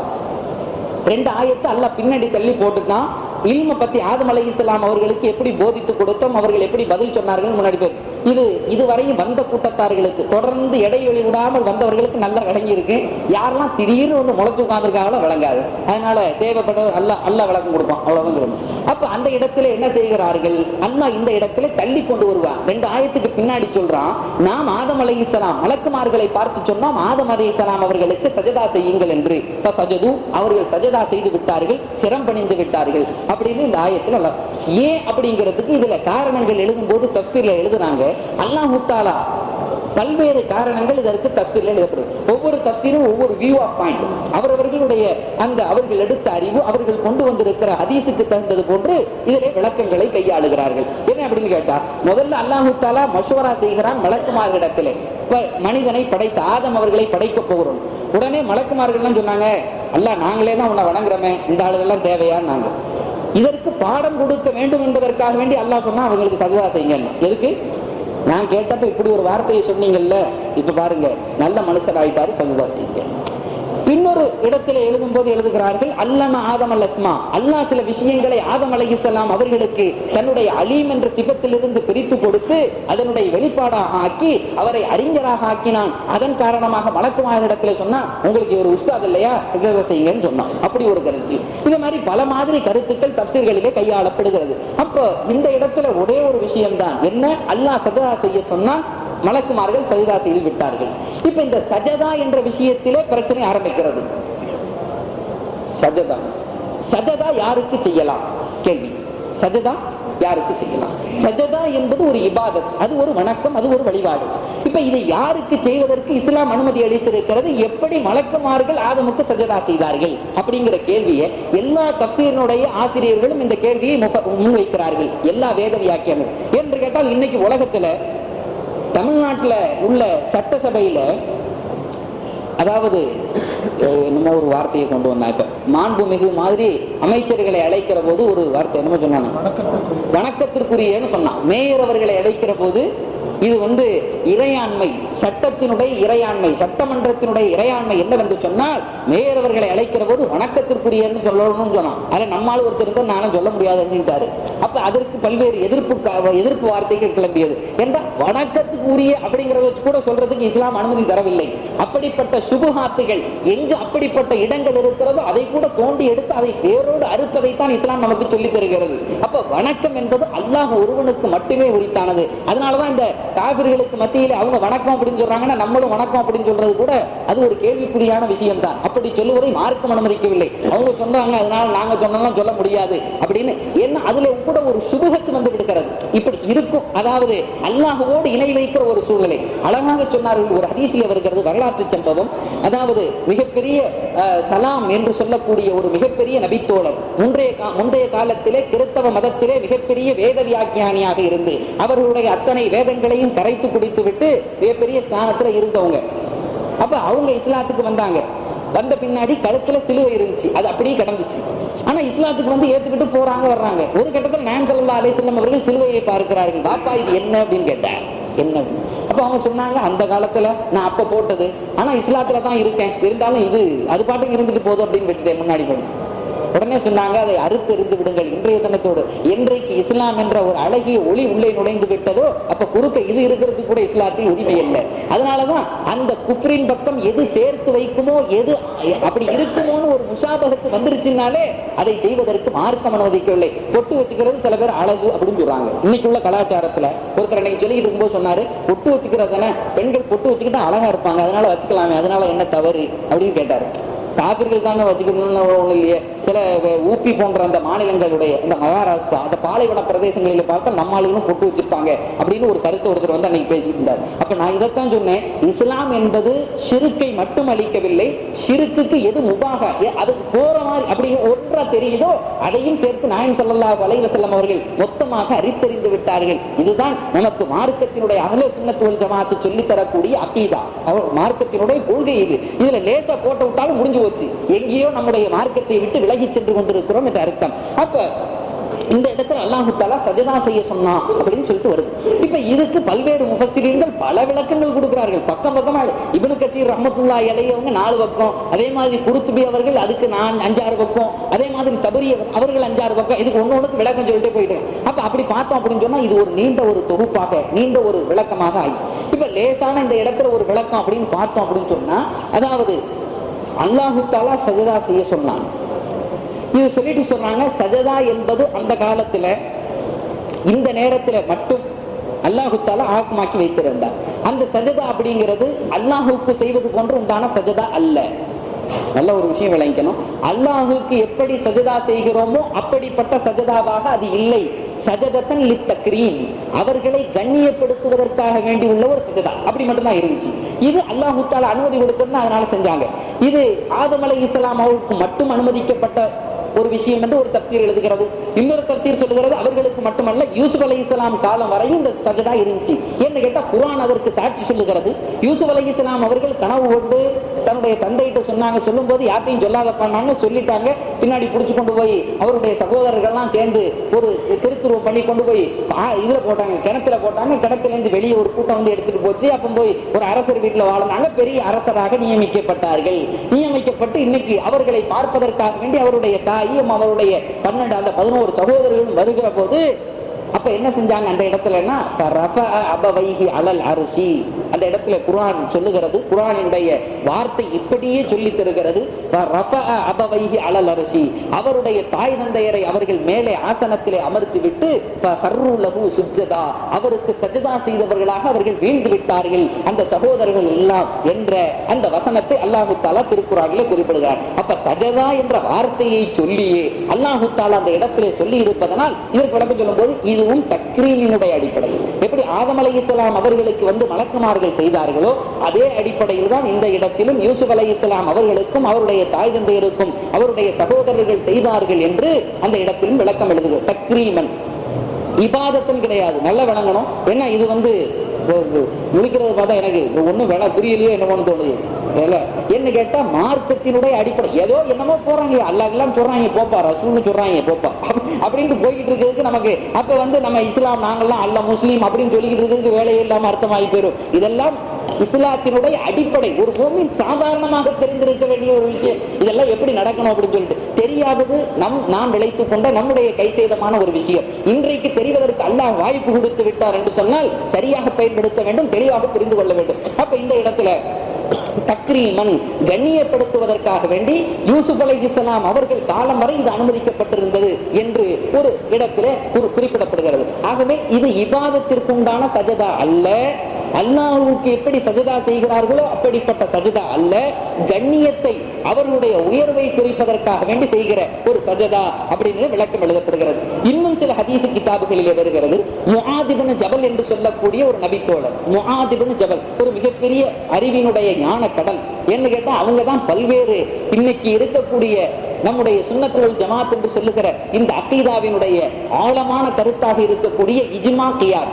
Speaker 1: ரெண்டு ஆயத்தை அல்லாஹ் பின்னாடி தள்ளி போட்டுட்டான் இல்ம பத்தி ஆதம் அலை இஸ்லாம் அவர்களுக்கு எப்படி போதித்து கொடுத்தோம் அவர்கள் எப்படி பதில் சொன்னார்கள் முன்னாடி பேர் இது இதுவரையும் வந்த கூட்டத்தார்களுக்கு தொடர்ந்து இடைவெளி விடாமல் வந்தவர்களுக்கு நல்லா விளங்கி இருக்கு யாரெல்லாம் திடீர்னு வந்து முளைச்சு உட்கார்ந்துருக்காங்களோ விளங்காது அதனால தேவைப்பட்டது அல்ல அல்ல விளக்கம் கொடுப்பான் அவ்வளவுதான் சொல்லணும் அப்ப அந்த இடத்துல என்ன செய்கிறார்கள் அல்லாஹ் இந்த இடத்துல தள்ளி கொண்டு வருவான் ரெண்டு ஆயத்துக்கு பின்னாடி சொல்றான் நாம் ஆதம் அலை இஸ்லாம் மலக்குமார்களை பார்த்து சொன்னோம் ஆதம் அலை இஸ்லாம் அவர்களுக்கு சஜதா செய்யுங்கள் என்று இப்ப சஜது அவர்கள் சஜதா செய்து விட்டார்கள் சிரம் பணிந்து விட்டார்கள் அப்படின்னு இந்த ஆயத்தில் அல்லாஹ் ஏன் அப்படிங்கிறதுக்கு இதுல காரணங்கள் எழுதும் போது தப்சீர்ல எழுதுறாங்க அல்லாஹ் தாலா பல்வேறு காரணங்கள் இதற்கு தப்சீர்ல எழுதப்படும் ஒவ்வொரு தப்சீரும் ஒவ்வொரு வியூ ஆஃப் பாயிண்ட் அவரவர்களுடைய அந்த அவர்கள் எடுத்த அறிவு அவர்கள் கொண்டு வந்திருக்கிற ஹதீஸுக்கு தகுந்தது போன்று இதிலே விளக்கங்களை கையாளுகிறார்கள் என்ன அப்படின்னு கேட்டா முதல்ல அல்லாஹு தாலா மஷுவரா செய்கிறான் மலக்குமார்களிடத்திலே இப்ப மனிதனை படைத்த ஆதம் அவர்களை படைக்க போகிறோம் உடனே மலக்குமார்கள்லாம் சொன்னாங்க அல்ல நாங்களே தான் உன்னை வணங்குறோமே இந்த ஆளுகள்லாம் தேவையா நாங்க இதற்கு பாடம் கொடுக்க வேண்டும் என்பதற்காக வேண்டி அல்லாஹ் சொன்னா அவங்களுக்கு சஜதா செய்யுங்க எதுக்கு நான் கேட்டப்ப இப்படி ஒரு வார்த்தையை சொன்னீங்கல்ல இப்ப பாருங்க நல்ல மனுஷர் ஆயிட்டாரு சஜதா செய்யுங்க இன்னொரு இடத்துல எழுதும்போது எழுதுகிறார்கள் அல்லம ஆதம் அல் அஸ்மா அல்லாஹ் சில விஷயங்களை ஆதம் அலைஹிஸ்ஸலாம் அவர்களுக்கு தன்னுடைய அலீம் என்ற சிபத்திலிருந்து பிரித்து கொடுத்து அதனுடைய வெளிப்பாடாக ஆக்கி அவரை அறிஞராக ஆக்கினான் அதன் காரணமாக வழக்கமாக இடத்துல சொன்னா உங்களுக்கு ஒரு உஸ்தாத் இல்லையா இதை செய்யுங்கன்னு சொன்னான் அப்படி ஒரு கருத்து இது மாதிரி பல மாதிரி கருத்துக்கள் தப்சீர்களிலே கையாளப்படுகிறது அப்போ இந்த இடத்துல ஒரே ஒரு விஷயம்தான் என்ன அல்லாஹ் சஜதா செய்ய சொன்னால் மலக்குமார்கள் சஜதா செய்து விட்டார்கள் இப்ப இந்த சஜதா என்ற விஷயத்திலே பிரச்சனை ஆரம்பிக்கிறது சஜதா சஜதா யாருக்கு செய்யலாம் கேள்வி சஜதா யாருக்கு செய்யலாம் சஜதா என்பது ஒரு இபாதத் அது ஒரு வணக்கம் அது ஒரு வழிபாடு இப்ப இதை யாருக்கு செய்வதற்கு இஸ்லாம் அனுமதி அளித்திருக்கிறது எப்படி மலக்குமார்கள் ஆதமுக்கு சஜதா செய்தார்கள் அப்படிங்கிற கேள்வியை எல்லா தப்சீரனுடைய ஆசிரியர்களும் இந்த கேள்வியை முக- முன்வைக்கிறார்கள் எல்லா வேத வியாக்கியங்கள் என்று கேட்டால் இன்னைக்கு உலகத்துல தமிழ்நாட்டுல உள்ள சட்டசபையில அதாவது அஹ், என்னமோ ஒரு வார்த்தையை கொண்டு வந்தா இப்ப மாண்புமிகு மாதிரி அமைச்சர்களை அழைக்கிற போது ஒரு வார்த்தை என்னமோ சொன்னாங்க வணக்கத்திற்குரியன்னு சொன்னான் மேயர் அவர்களை அழைக்கிற போது இது வந்து இறையாண்மை சட்டத்தினுடைய இறையாண்மை சட்டமன்றத்தினுடைய இறையாண்மை என்னவென்று சொன்னால் மேயர் அவர்களை அழைக்கிற போது வணக்கத்திற்குரியன்னு சொல்லணும்னு சொன்னான் அதுல நம்மால் ஒருத்தர் இருந்தா நானும் சொல்ல முடியாதுன்னுட்டாரு அப்ப அதற்கு பல்வேறு எதிர்ப்பு க- எதிர்ப்பு வார்த்தைகள் கிளம்பியது என்றால் வணக்கத்துக்கு உரிய அப்படிங்கறத வச்சு கூட சொல்றதுக்கு இஸ்லாம் அனுமதி தரவில்லை அப்படிப்பட்ட சுபஹாத்துகள் எங்கு அப்படிப்பட்ட இடங்கள் இருக்கிறதோ அதை கூட தோண்டி எடுத்து அதை வேரோடு அறுப்பதைத்தான் இஸ்லாம் நமக்கு சொல்லித் தருகிறது அப்ப வணக்கம் என்பது அல்லாஹ் ஒருவனுக்கு மட்டுமே உரித்தானது அதனாலதான் இந்த காவிர்களுக்கு மத்தியிலே அவங்க வணக்கம் அப்படின்னு சொல்றாங்கன்னா நம்மளும் வணக்கம் அப்படின்னு சொல்றது கூட அது ஒரு கேள்விக்குறியான விஷயம் தான் அப்படி சொல்லுவதை மார்க்கம் அனுமதிக்கவில்லை அவங்க சொன்னாங்க அதனால நாங்க சொன்னோம்லாம் சொல்ல முடியாது அப்படின்னு என்ன அதுல கூட ஒரு சுபகத்து வந்து விடுகிறது இப்படி இருக்கும் அதாவது அல்லாஹுவோடு இணை வைக்கிற ஒரு சூழ்நிலை அழகாக சொன்னார்கள் ஒரு ஹதீசில் வருகிறது வரலாற்று சம்பவம் அதாவது மிகப்பெரிய அஹ், சலாம் என்று சொல்லக்கூடிய ஒரு மிகப்பெரிய நபித்தோழர் முந்தைய கா- முந்தைய காலத்திலே கிறிஸ்தவ மதத்திலே மிகப்பெரிய வேத வியாக்கியானியாக இருந்து அவர்களுடைய அத்தனை வேதங்களையும் கரைத்து குடித்து விட்டு மிகப்பெரிய ஸ்தானத்துல இருந்தவங்க அப்ப அவங்க இஸ்லாத்துக்கு வந்தாங்க வந்த பின்னாடி கழுத்துல சிலுவை இருந்துச்சு அது அப்படியே கிடந்துச்சு ஆனா இஸ்லாத்துக்கு வந்து ஏத்துக்கிட்டு போறாங்க வர்றாங்க ஒரு கட்டத்தில் நான் சொல்லா அலைசல்லம் அவர்கள் சிலுவையை பார்க்கிறார்கள் பாப்பா இது என்ன அப்படின்னு கேட்டார் என்ன அப்ப அவங்க சொன்னாங்க அந்த காலத்துல நான் அப்ப போட்டது ஆனா இஸ்லாத்துல தான் இருக்கேன் இருந்தாலும் இது அது பாட்டுக்கு இருந்துட்டு போதும் அப்படின்னு விட்டுட்டேன் முன்னாடி போய் உடனே சொன்னாங்க அதை அறுத்தெறிந்து விடுங்கள் இன்றைய தினத்தோடு என்றைக்கு இஸ்லாம் என்ற ஒரு அழகிய ஒளி உள்ளே நுழைந்து விட்டதோ அப்ப குறுக்க இது இருக்கிறது கூட இஸ்லாத்தில் உரிமை இல்லை அதனாலதான் அந்த குப்ரின் பக்கம் எது சேர்த்து வைக்குமோ எது அப்படி இருக்குமோன்னு ஒரு முசாபகத்து வந்துருச்சுனாலே அதை செய்வதற்கு மார்க்கம் அனுமதிக்கவில்லை பொட்டு வச்சுக்கிறது சில பேர் அழகு அப்படின்னு சொல்றாங்க இன்னைக்குள்ள கலாச்சாரத்துல ஒருத்தர் அன்னைக்கு சொல்லிட்டு இருக்கும்போது சொன்னாரு பொட்டு வச்சுக்கிறது தானே பெண்கள் பொட்டு வச்சுக்கிட்டு அழகா இருப்பாங்க அதனால வச்சுக்கலாமே அதனால என்ன தவறு அப்படின்னு கேட்டாரு காவிர்கள் தானே வச்சுக்கணும்னு ஒண்ணு இல்லையே சில ஊப்பி போன்ற அந்த மாநிலங்களுடைய இந்த மகாராஷ்டிரா அந்த பாலைவன பிரதேசங்களில் பார்த்தா நம்ம ஆளுகளும் பொட்டு வச்சிருப்பாங்க அப்படின்னு ஒரு கருத்து ஒருத்தர் வந்து அன்னைக்கு பேசிட்டு இருந்தார் அப்ப நான் இதைத்தான் சொன்னேன் இஸ்லாம் என்பது சிறுக்கை மட்டும் அளிக்கவில்லை சிறுக்குக்கு எது முபாக எ- அதுக்கு போற மாதிரி அப்படி ஒன்றா தெரியுதோ அதையும் சேர்த்து நாயன் ஸல்லல்லாஹு அலைஹி வஸல்லம் அவர்கள் மொத்தமாக அறித்தறிந்து விட்டார்கள் இதுதான் நமக்கு மார்க்கத்தினுடைய அகல சுண்ணத்துவல் ஜமாத்து சொல்லி தரக்கூடிய அக்கீதா அவர் மார்க்கத்தினுடைய கொள்கை இது இதுல லேசா போட்டு விட்டாலும் முடிஞ்சு போச்சு எங்கேயோ நம்முடைய மார்க்கத்தை விட்டு விலகி சென்று கொண்டிருக்கிறோம் என்று அர்த்தம் அப்ப இந்த இடத்துல அல்லாஹு தாலா சஜதா செய்ய சொன்னான் அப்படின்னு சொல்லிட்டு வருது இப்ப இதுக்கு பல்வேறு முகத்திரீர்கள் பல விளக்கங்கள் கொடுக்கிறார்கள் பக்கம் பக்கமா இவனு கத்தீர் ரஹமத்துல்லா இலையவங்க நாலு பக்கம் அதே மாதிரி குருத்துபி அவர்கள் அதுக்கு நான் அஞ்சாறு பக்கம் அதே மாதிரி தபரி அவர்கள் அஞ்சாறு பக்கம் இதுக்கு ஒண்ணு ஒண்ணுக்கு விளக்கம் சொல்லிட்டே போயிட்டு அப்ப அப்படி பார்த்தோம் அப்படின்னு சொன்னா இது ஒரு நீண்ட ஒரு தொகுப்பாக நீண்ட ஒரு விளக்கமாக ஆகி இப்ப லேசான இந்த இடத்துல ஒரு விளக்கம் அப்படின்னு பார்த்தோம் அப்படின்னு சொன்னா அதாவது அல்லாஹு தாலா சஜதா செய்ய சொன்னான் இது சொல்லிட்டு சொன்னாங்க சஜதா என்பது அந்த காலத்துல இந்த நேரத்துல மட்டும் அல்லாஹு தாலா ஆக்கமாக்கி வைத்திருந்தார் அந்த சஜதா அப்படிங்கிறது அல்லாஹுக்கு செய்வது போன்று உண்டான சஜதா அல்ல நல்ல ஒரு விஷயம் விளங்கிக்கணும் அல்லாஹுக்கு எப்படி சஜதா செய்கிறோமோ அப்படிப்பட்ட சஜதாவாக அது இல்லை சஜதத்தன் லித்தக்ரீம் அவர்களை கண்ணியப்படுத்துவதற்காக வேண்டி உள்ள ஒரு சஜதா அப்படி மட்டும்தான் இருந்துச்சு இது அல்லாஹு தாலா அனுமதி கொடுத்திருந்தா அதனால செஞ்சாங்க இது ஆதம் அலை இஸ்லாம் அவருக்கு மட்டும் அனுமதிக்கப்பட்ட ஒரு விஷயம் என்று ஒரு தப்தீர் எழுதுகிறது இன்னொரு தப்தீர் சொல்லுகிறது அவர்களுக்கு மட்டுமல்ல யூசுப் அலை இஸ்லாம் காலம் வரையும் இந்த சஜதா இருந்துச்சு என்ன கேட்டா குர்ஆன் அதற்கு சாட்சி சொல்லுகிறது யூசுப் அலை இஸ்லாம் அவர்கள் கனவு கொண்டு தன்னுடைய தந்தைகிட்ட சொன்னாங்க சொல்லும் போது யார்ட்டையும் சொல்லாத பண்ணாங்க சொல்லிட்டாங்க பின்னாடி புடிச்சு கொண்டு போய் அவருடைய சகோதரர்கள்லாம் சேர்ந்து ஒரு திருத்துருவம் பண்ணி கொண்டு போய் ஆ, இதுல போட்டாங்க கிணத்துல போட்டாங்க கிணத்துல இருந்து வெளியே ஒரு கூட்டம் வந்து எடுத்துட்டு போச்சு அப்ப போய் ஒரு அரசர் வீட்டுல வாழ்ந்தாங்க பெரிய அரசராக நியமிக்கப்பட்டார்கள் நியமிக்கப்பட்டு இன்னைக்கு அவர்களை பார்ப்பதற்காக வேண்டி அவருடைய தாயும் அவருடைய பன்னெண்டு அந்த பதினோரு சகோதரர்களும் வருகிற போது அப்ப என்ன செஞ்சாங்க அந்த இடத்துலன்னா "ஃபரஃபஅ அபவைஹி அலல் அரிசி அந்த இடத்துல குர்ஆன் சொல்லுகிறது குர்ஆனினுடைய வார்த்தை இப்படியே சொல்லி தருகிறது "ஃபரஃபஅ அபவைஹி அலல் அரிசி அவருடைய தாய் தந்தையரை அவர்கள் மேலே ஆசனத்திலே அமர்த்தி விட்டு ஃபஹர்ரு லஹு சுஜ்ஜதா அவருக்கு சஜதா செய்தவர்களாக அவர்கள் வீழ்ந்து விட்டார்கள் அந்த சகோதரர்கள் எல்லாம் என்ற அந்த வசனத்தை அல்லாஹு தாலா திருக்குறானிலே குறிப்பிடுகிறார் அப்ப சஜதா என்ற வார்த்தையை சொல்லியே அல்லாஹு தாலா அந்த இடத்திலே சொல்லி இருப்பதனால் இதற்கு விளக்கம் சொல்லும் போது இதுவும் தக்ரீமினுடைய அடிப்படையில் எப்படி ஆதம் அலைஹிஸ்ஸலாம் அவர்களுக்கு வந்து மலக்குமார்கள் செய்தார்களோ அதே அடிப்படையில் தான் இந்த இடத்திலும் யூசுப் அலைஹிஸ்ஸலாம் அவர்களுக்கும் அவருடைய தாய் தந்தையருக்கும் அவருடைய சகோதரர்கள் செய்தார்கள் என்று அந்த இடத்திலும் விளக்கம் எழுதுகிறது தக்ரீமன் இபாதத்தும் கிடையாது நல்லா விளங்கணும் ஏன்னா இது வந்து முடிக்கிறது பார்த்தா எனக்கு ஒண்ணும் வேலை புரியலையோ என்னமோன்னு தோணுது இல்ல என்ன கேட்டா மார்க்கத்தினுடைய அடிப்படை ஏதோ என்னமோ போறாங்க அல்லா எல்லாம் சொல்றாங்க போப்பா ரசூல்னு சொல்றாங்க போப்பா அப்படின்னு போய்கிட்டு இருக்கிறதுக்கு நமக்கு அப்ப வந்து நம்ம இஸ்லாம் நாங்கெல்லாம் அல்ல முஸ்லீம் அப்படின்னு சொல்லிக்கிட்டு இருக்கிறதுக்கு வேலையே இல்லாம அர்த்தமாகி போயிடும் இதெல்லாம் இஸ்லாத்தினுடைய அடிப்படை ஒரு பூமி சாதாரணமாக தெரிந்திருக்க வேண்டிய ஒரு விஷயம் இதெல்லாம் எப்படி நடக்கணும் அப்படின்னு சொல்லிட்டு தெரியாதது நம் நாம் விளைத்துக் கொண்ட நம்முடைய கைசேதமான ஒரு விஷயம் இன்றைக்கு தெரிவதற்கு அல்லாஹ் வாய்ப்பு கொடுத்து விட்டார் என்று சொன்னால் சரியாக பயன்படுத்த வேண்டும் தெளிவாக புரிந்து கொள்ள வேண்டும் அப்ப இந்த இடத்துல தக்ரீமன் கண்ணியப்படுத்துவதற்காக வேண்டி யூசுப் அலைஹிஸ்ஸலாம் அவர்கள் காலம் வரை இது அனுமதிக்கப்பட்டிருந்தது என்று ஒரு இடத்திலே குறி- குறிப்பிடப்படுகிறது ஆகவே இது இபாதத்திற்கு உண்டான சஜதா அல்ல அல்லாஹ்வுக்கு எப்படி சஜதா செய்கிறார்களோ அப்படிப்பட்ட சஜதா அல்ல கண்ணியத்தை அவர்களுடைய உயர்வை குறிப்பதற்காக வேண்டி செய்கிற ஒரு சஜதா அப்படின்னு விளக்கம் எழுதப்படுகிறது இன்னும் சில ஹதீஸ் கிதாபுகளிலே வருகிறது முஆதிபன் ஜபல் என்று சொல்லக்கூடிய ஒரு நபித்தோழர் முஆதிபன் ஜபல் ஒரு மிகப்பெரிய அறிவினுடைய ஞான கடல் என்ன கேட்டா அவங்க தான் பல்வேறு இன்னைக்கு இருக்கக்கூடிய நம்முடைய சுன்னத்துவல் ஜமாத் என்று சொல்லுகிற இந்த அக்கீதாவினுடைய ஆழமான கருத்தாக இருக்கக்கூடிய இஜ்மா கியாஸ்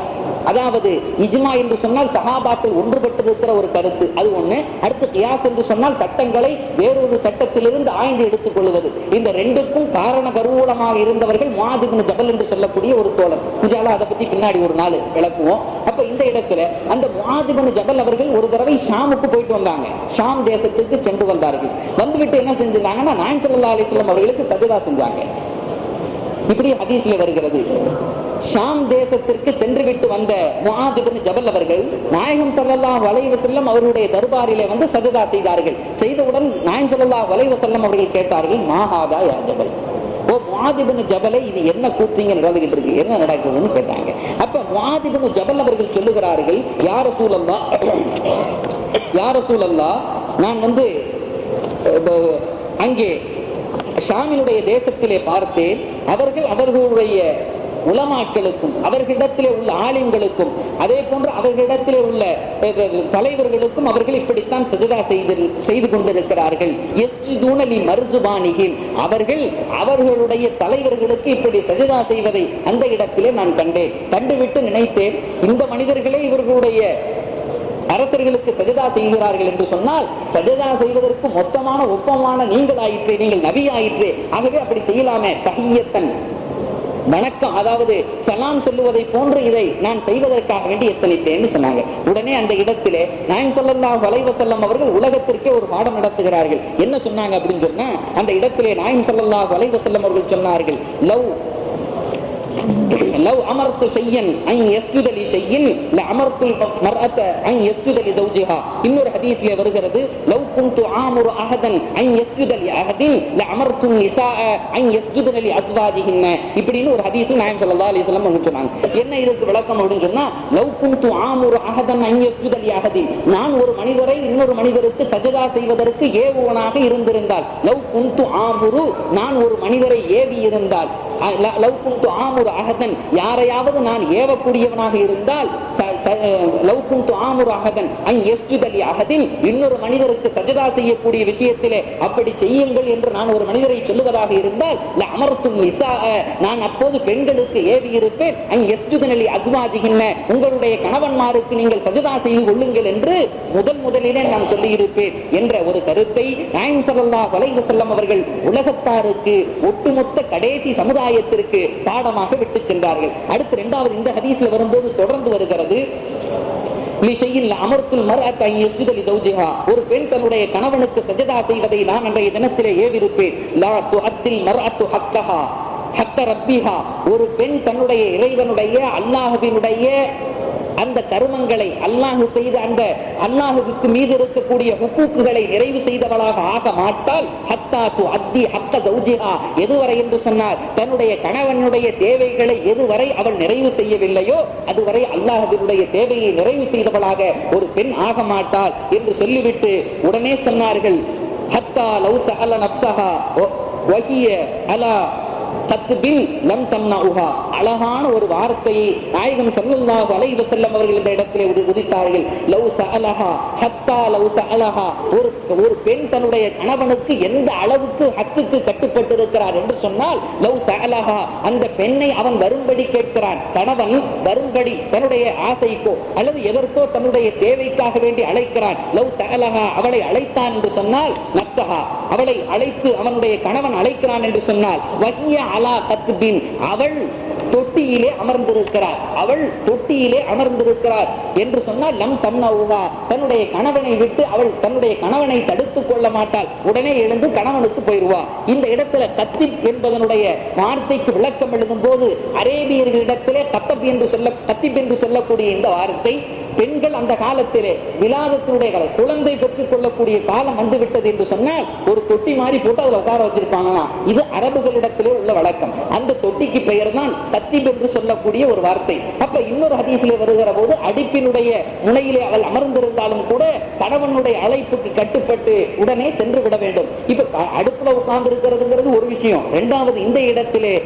Speaker 1: அதாவது இஜ்மா என்று சொன்னால் சஹாபாக்கள் ஒன்றுபட்டிருக்கிற ஒரு கருத்து அது ஒண்ணு அடுத்து கியாஸ் என்று சொன்னால் சட்டங்களை வேறொரு சட்டத்திலிருந்து ஆய்ந்து எடுத்துக் கொள்வது இந்த ரெண்டுக்கும் காரண கருவூலமாக இருந்தவர்கள் மாதிபின் ஜபல் என்று சொல்லக்கூடிய ஒரு தோழர் இன்ஷால்லா அதை பத்தி பின்னாடி ஒரு நாள் விளக்குவோம் அப்ப இந்த இடத்துல அந்த மாதிபின் ஜபல் அவர்கள் ஒரு தடவை ஷாமுக்கு போயிட்டு வந்தாங்க ஷாம் தேசத்துக்கு சென்று வந்தார்கள் வந்துவிட்டு என்ன செஞ்சிருந்தாங்கன்னா நாயன் சல்லா அலிஸ்லாம் அவர்களுக்கு சஜதா செஞ்சாங்க இப்படி ஹதீஸ்ல வருகிறது ஷாம் தேசத்திற்கு சென்று விட்டு வந்த முஆதிபின் ஜபல் அவர்கள் நாயகம் ஸல்லல்லாஹு அலைஹி வஸல்லம் அவருடைய தர்பாரிலே வந்து சஜதா செய்தார்கள் செய்தவுடன் நாயகம் ஸல்லல்லாஹு அலைஹி வஸல்லம் அவர்கள் கேட்டார்கள் மாஹாதா யா ஜபல் ஓ முஆதிபின் ஜபலை இது என்ன கூப்பிங்க நடந்துகிட்டு இருக்கு என்ன நடக்குதுன்னு கேட்டாங்க அப்ப முஆதிபின் ஜபல் அவர்கள் சொல்லுகிறார்கள் யார சூழல்லா யார சூழல்லா நான் வந்து அஹ், அங்கே ஷாமினுடைய தேசத்திலே பார்த்தேன் அவர்கள் அவர்களுடைய உலமாக்களுக்கும் அவர்களிடத்திலே உள்ள ஆலிம்களுக்கும் அதே போன்று அவர்களிடத்திலே உள்ள அஹ், அஹ், தலைவர்களுக்கும் அவர்கள் இப்படித்தான் சஜதா செய்து செய்து கொண்டிருக்கிறார்கள் எஸ்ஜுதூனலி மருதுபானிகில் அவர்கள் அவர்களுடைய தலைவர்களுக்கு இப்படி சஜதா செய்வதை அந்த இடத்திலே நான் கண்டேன் கண்டுவிட்டு நினைத்தேன் இந்த மனிதர்களே இவர்களுடைய அரசர்களுக்கு சஜதா செய்கிறார்கள் என்று சொன்னால் சஜதா செய்வதற்கு மொத்தமான ஒப்பமான நீங்கள் ஆயிற்றே நீங்கள் நபி ஆயிற்றே ஆகவே அப்படி செய்யலாமே தஹியத்தன் வணக்கம் அதாவது சலாம் சொல்லுவதை போன்று இதை நான் செய்வதற்காக வேண்டி எத்தனித்தேன்னு சொன்னாங்க உடனே அந்த இடத்திலே நான் சொல்லலாம் வளைவ செல்லம் அவர்கள் உலகத்திற்கே ஒரு பாடம் நடத்துகிறார்கள் என்ன சொன்னாங்க அப்படின்னு சொன்னா அந்த இடத்திலே நாயன் சொல்லல்லா வளைவ செல்லம் அவர்கள் சொன்னார்கள் லவ் لو أمرت شيئا أن يسجد لشيء لأمرت المرأة أن يسجد لزوجها இன்னொரு ஹதீஸ்ல வருகிறது لو كنت آمر أحدا أن يسجد لأحد لأمرت النساء أن يسجدن لأزواجهن இப்படின்னு ஒரு ஹதீஸ் நாயகம் ஸல்லல்லாஹு அலைஹி வஸல்லம் அவங்க சொன்னாங்க என்ன இதுக்கு விளக்கம் அப்படின்னு சொன்னா لو كنت آمر أحدا أن يسجد لأحد நான் ஒரு மனிதரை இன்னொரு மனிதருக்கு சஜதா செய்வதற்கு ஏவுவனாக இருந்திருந்தால் லவ் குந்து ஆமுரு நான் ஒரு மனிதரை ஏவி இருந்தால் அ- ல- லவ் குந்து ஆமுரு அகதன் யாரையாவது நான் ஏவக்கூடியவனாக இருந்தால் ச- ச- லவ் குந்து ஆமுரு அகதன் அங் எஸ்ஜுதலி அகதின் இன்னொரு மனிதருக்கு சஜதா செய்யக்கூடிய விஷயத்திலே அப்படி செய்யுங்கள் என்று நான் ஒரு மனிதரை சொல்லுவதாக இருந்தால் ல அமர்த்தும் நிசா நான் அப்போது பெண்களுக்கு ஏவி இருப்பேன் அங் எஸ்ஜுதனலி அக்வாதிகின்ன உங்களுடைய கணவன்மாருக்கு நீங்கள் சஜதா செய்து கொள்ளுங்கள் என்று முதல் முதலிலே நான் சொல்லியிருப்பேன் என்ற ஒரு கருத்தை நாயம் ஸல்லல்லாஹு அலைஹி வஸல்லம் அவர்கள் உலகத்தாருக்கு ஒட்டுமொத்த கடைசி சமுதாயத்திற்கு பாடமாக விட்டு சென்றார்கள் அடுத்து இரண்டாவது இந்த ஹதீஸ்ல வரும்போது தொடர்ந்து வருகிறது லிஷையில் அமர்த்துல் மர்அத் அன் யஸ்ஜுத லிஸௌஜிஹா ஒரு பெண் தன்னுடைய கணவனுக்கு சஜதா செய்வதை நான் அன்றைய தினத்திலே ஏவிருப்பேன் லா துஅத்தில் மர்அத்து ஹக்கஹா ஹக்க ரப்பிஹா ஒரு பெண் தன்னுடைய இறைவனுடைய அல்லாஹ்வினுடைய அந்த கருமங்களை அல்லாஹ் செய்த அந்த அல்லாஹுக்கு மீது இருக்கக்கூடிய ஹுக்கூக்குகளை நிறைவு செய்தவளாக ஆக மாட்டால் ஹத்தா து அத்தி ஹக்க சௌஜிஹா எதுவரை என்று சொன்னார் தன்னுடைய கணவனுடைய தேவைகளை எதுவரை அவள் நிறைவு செய்யவில்லையோ அதுவரை அல்லாஹுடைய தேவையை நிறைவு செய்தவளாக ஒரு பெண் ஆக மாட்டாள் என்று சொல்லிவிட்டு உடனே சொன்னார்கள் ஹத்தா லவ் சஅல நப்சஹா வ- வஹிய அலா கத்துபில் லம் தம்னஉஹா அழகான ஒரு வார்த்தையை நாயகம் ஸல்லல்லாஹு அலைஹி வஸல்லம் அவர்கள் இந்த இடத்திலே உதி- உதித்தார்கள் லவ் சஅலஹா ஹத்தா லவ் சஅலஹா ஒரு ஒரு பெண் தன்னுடைய கணவனுக்கு எந்த அளவுக்கு ஹக்குக்கு கட்டுப்பட்டிருக்கிறார் என்று சொன்னால் லவ் சஅலஹா அந்த பெண்ணை அவன் வரும்படி கேட்கிறான் கணவன் வரும்படி தன்னுடைய ஆசைக்கோ அல்லது எதற்கோ தன்னுடைய தேவைக்காக வேண்டி அழைக்கிறான் லவ் சஅலஹா அவளை அழைத்தான் என்று சொன்னால் நப்சஹா அவளை அழைத்து அவனுடைய கணவன் அழைக்கிறான் என்று சொன்னால் வஹிய அலா கத்பின் அவள் தொட்டியிலே அமர்ந்திருக்கிறார் அவள் தொட்டியிலே அமர்ந்திருக்கிறார் என்று சொன்னால் லம் தம்னவுகா தன்னுடைய கணவனை விட்டு அவள் தன்னுடைய கணவனை தடுத்துக் கொள்ள மாட்டாள் உடனே எழுந்து கணவனுக்கு போயிருவா இந்த இடத்துல கத்திப் என்பதனுடைய வார்த்தைக்கு விளக்கம் எழுதும் போது அரேபியர்களிடத்திலே கத்தப் என்று சொல்ல கத்திப் என்று சொல்லக்கூடிய இந்த வார்த்தை பெண்கள் அந்த காலத்திலே விலாதத்தினுடைய காலம் குழந்தை பெற்றுக் கொள்ளக்கூடிய காலம் வந்து விட்டது என்று சொன்னால் ஒரு தொட்டி மாதிரி போட்டு அதுல உட்கார வச்சிருப்பாங்களாம் இது அரபுகளிடத்திலே உள்ள வழக்கம் அந்த தொட்டிக்கு பெயர் தான் கத்திப் என்று சொல்லக்கூடிய ஒரு வார்த்தை அப்ப இன்னொரு ஹதீஸிலே வருகிற போது அடுப்பினுடைய முனையிலே அவள் அமர்ந்திருந்தாலும் கூட கணவனுடைய அழைப்புக்கு கட்டுப்பட்டு உடனே சென்று விட வேண்டும் இப்ப க- அடுப்புல உட்கார்ந்து இருக்கிறதுங்கிறது ஒரு விஷயம் இரண்டாவது இந்த இடத்திலே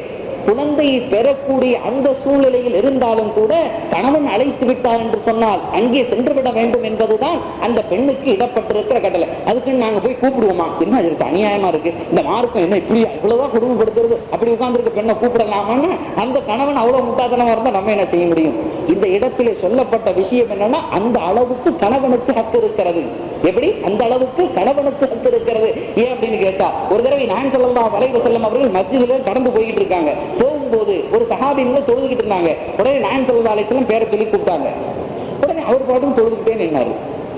Speaker 1: குழந்தையை பெறக்கூடிய அந்த சூழ்நிலையில் இருந்தாலும் கூட கணவன் அழைத்து விட்டார் என்று சொன்னால் அங்கே சென்று விட வேண்டும் என்பதுதான் அந்த பெண்ணுக்கு இடப்பட்டிருக்கிற கட்டளை அதுக்கு நாங்க போய் கூப்பிடுவோமா என்ன இருக்கு அநியாயமா இருக்கு இந்த மார்க்கம் என்ன இப்படி இவ்வளவுதான் குடும்பப்படுத்துறது அப்படி உட்கார்ந்துருக்க பெண்ணை கூப்பிடலாமான்னு அந்த கணவன் அவ்வளவு முட்டாத்தனமா இருந்தா நம்ம என்ன செய்ய முடியும் இந்த இடத்திலே சொல்லப்பட்ட விஷயம் என்னன்னா அந்த அளவுக்கு கணவனுக்கு ஹக்கு இருக்கிறது எப்படி அந்த அளவுக்கு கணவனுக்கு ஹக்கு இருக்கிறது ஏன் அப்படின்னு கேட்டா ஒரு தடவை நான் சொல்லலாம் வலைவ செல்லம் அவர்கள் மத்தியில கடந்து போயிட்டு இருக்காங்க போகும்போது ஒரு சகாபின்னு தொழுதுகிட்டு இருந்தாங்க உடனே நான் சொல்லா அலைச்சலம் பேரை சொல்லி கூப்பிட்டாங்க உடனே அவர் பாட்டும் தொழுதுகிட்டே நின்னாரு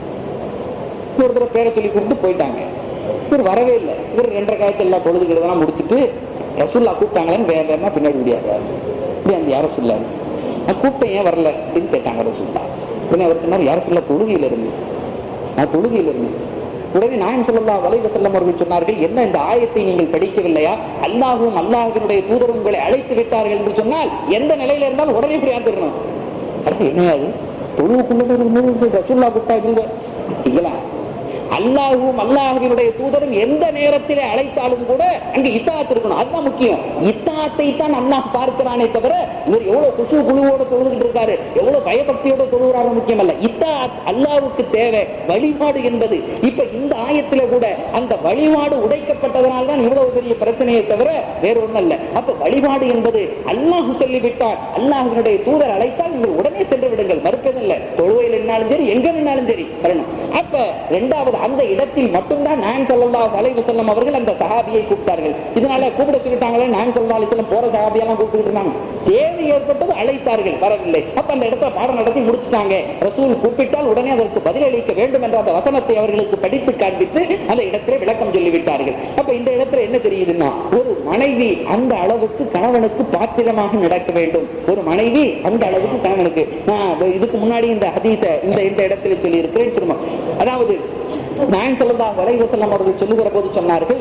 Speaker 1: ஒரு தடவை பேரை சொல்லி கூப்பிட்டு போயிட்டாங்க இவர் வரவே இல்லை இவர் ரெண்டரை காலத்துல எல்லாம் தொழுதுகிறதெல்லாம் முடிச்சுட்டு ரசுல்லா கூப்பிட்டாங்களேன்னு வேற வேறமா பின்னாடி முடியாது இப்படி அந்த யார சொல்லாரு நான் கூப்பிட்டேன் ஏன் வரல அப்படின்னு கேட்டாங்க ரசுல்லா உடனே அவர் சொன்னார் யார சொல்ல தொழுகையில இருந்து நான் தொழுகையில இருந்தேன் உடனே நாயன் சொல்லல்லா வலைவ செல்லம் அவர்கள் சொன்னார்கள் என்ன இந்த ஆயத்தை நீங்கள் படிக்கவில்லையா அல்லாஹும் அல்லாஹினுடைய தூதரும் உங்களை அழைத்து விட்டார்கள் என்று சொன்னால் எந்த நிலையில இருந்தாலும் உடனே இப்படி ஆந்துடணும் அது என்னது தொழுவுக்குள்ள ரசுல்லா கூப்பிட்டாங்க இல்லைங்களா அல்லாஹும் அல்லாஹுவினுடைய தூதரும் எந்த நேரத்திலே அழைத்தாலும் கூட அங்க இத்தாத் இருக்கணும் அதுதான் முக்கியம் இத்தாத்தை தான் அல்லாஹ் பார்க்கிறானே தவிர இவர் எவ்வளவு குசு குழுவோட தொழுதுகிட்டு இருக்காரு எவ்வளவு பயபக்தியோட தொழுகிறாரு முக்கியம் அல்ல இத்தாத் அல்லாஹ்வுக்கு தேவை வழிபாடு என்பது இப்ப இந்த ஆயத்தில கூட அந்த வழிபாடு உடைக்கப்பட்டதனால் தான் இவ்வளவு பெரிய பிரச்சனையை தவிர வேற ஒண்ணும் அல்ல அப்ப வழிபாடு என்பது அல்லாஹ் சொல்லிவிட்டால் அல்லாஹினுடைய தூதர் அழைத்தால் நீங்கள் உடனே சென்று விடுங்கள் மறுப்பதில்லை தொழுவையில் என்னாலும் சரி எங்க நின்னாலும் சரி வரணும் அப்ப இரண்டாவது அந்த இடத்தில் மட்டும்தான் நான் சொல்லல்லா அலைவு செல்லம் அவர்கள் அந்த சஹாபியை கூப்பிட்டார்கள் இதனால கூப்பிட சொல்லிட்டாங்களே நான் சொல்லா அலிசல்லம் போற சஹாபியெல்லாம் கூப்பிட்டு இருந்தாங்க தேவை ஏற்பட்டது அழைத்தார்கள் வரவில்லை அப்ப அந்த இடத்துல பாடம் நடத்தி முடிச்சுட்டாங்க ரசூல் கூப்பிட்டால் உடனே அதற்கு பதிலளிக்க வேண்டும் என்ற அந்த வசனத்தை அவர்களுக்கு படித்து காண்பித்து அந்த இடத்திலே விளக்கம் சொல்லிவிட்டார்கள் அப்ப இந்த இடத்துல என்ன தெரியுதுன்னா ஒரு மனைவி அந்த அளவுக்கு கணவனுக்கு பாத்திரமாக நடக்க வேண்டும் ஒரு மனைவி அந்த அளவுக்கு கணவனுக்கு நான் இதுக்கு முன்னாடி இந்த ஹதீஸ இந்த இந்த இடத்துல சொல்லி இருக்கிறேன் திரும்ப அதாவது நான் சொல்லதா வலைவசல்லம் அவர்கள் சொல்லுகிற போது சொன்னார்கள்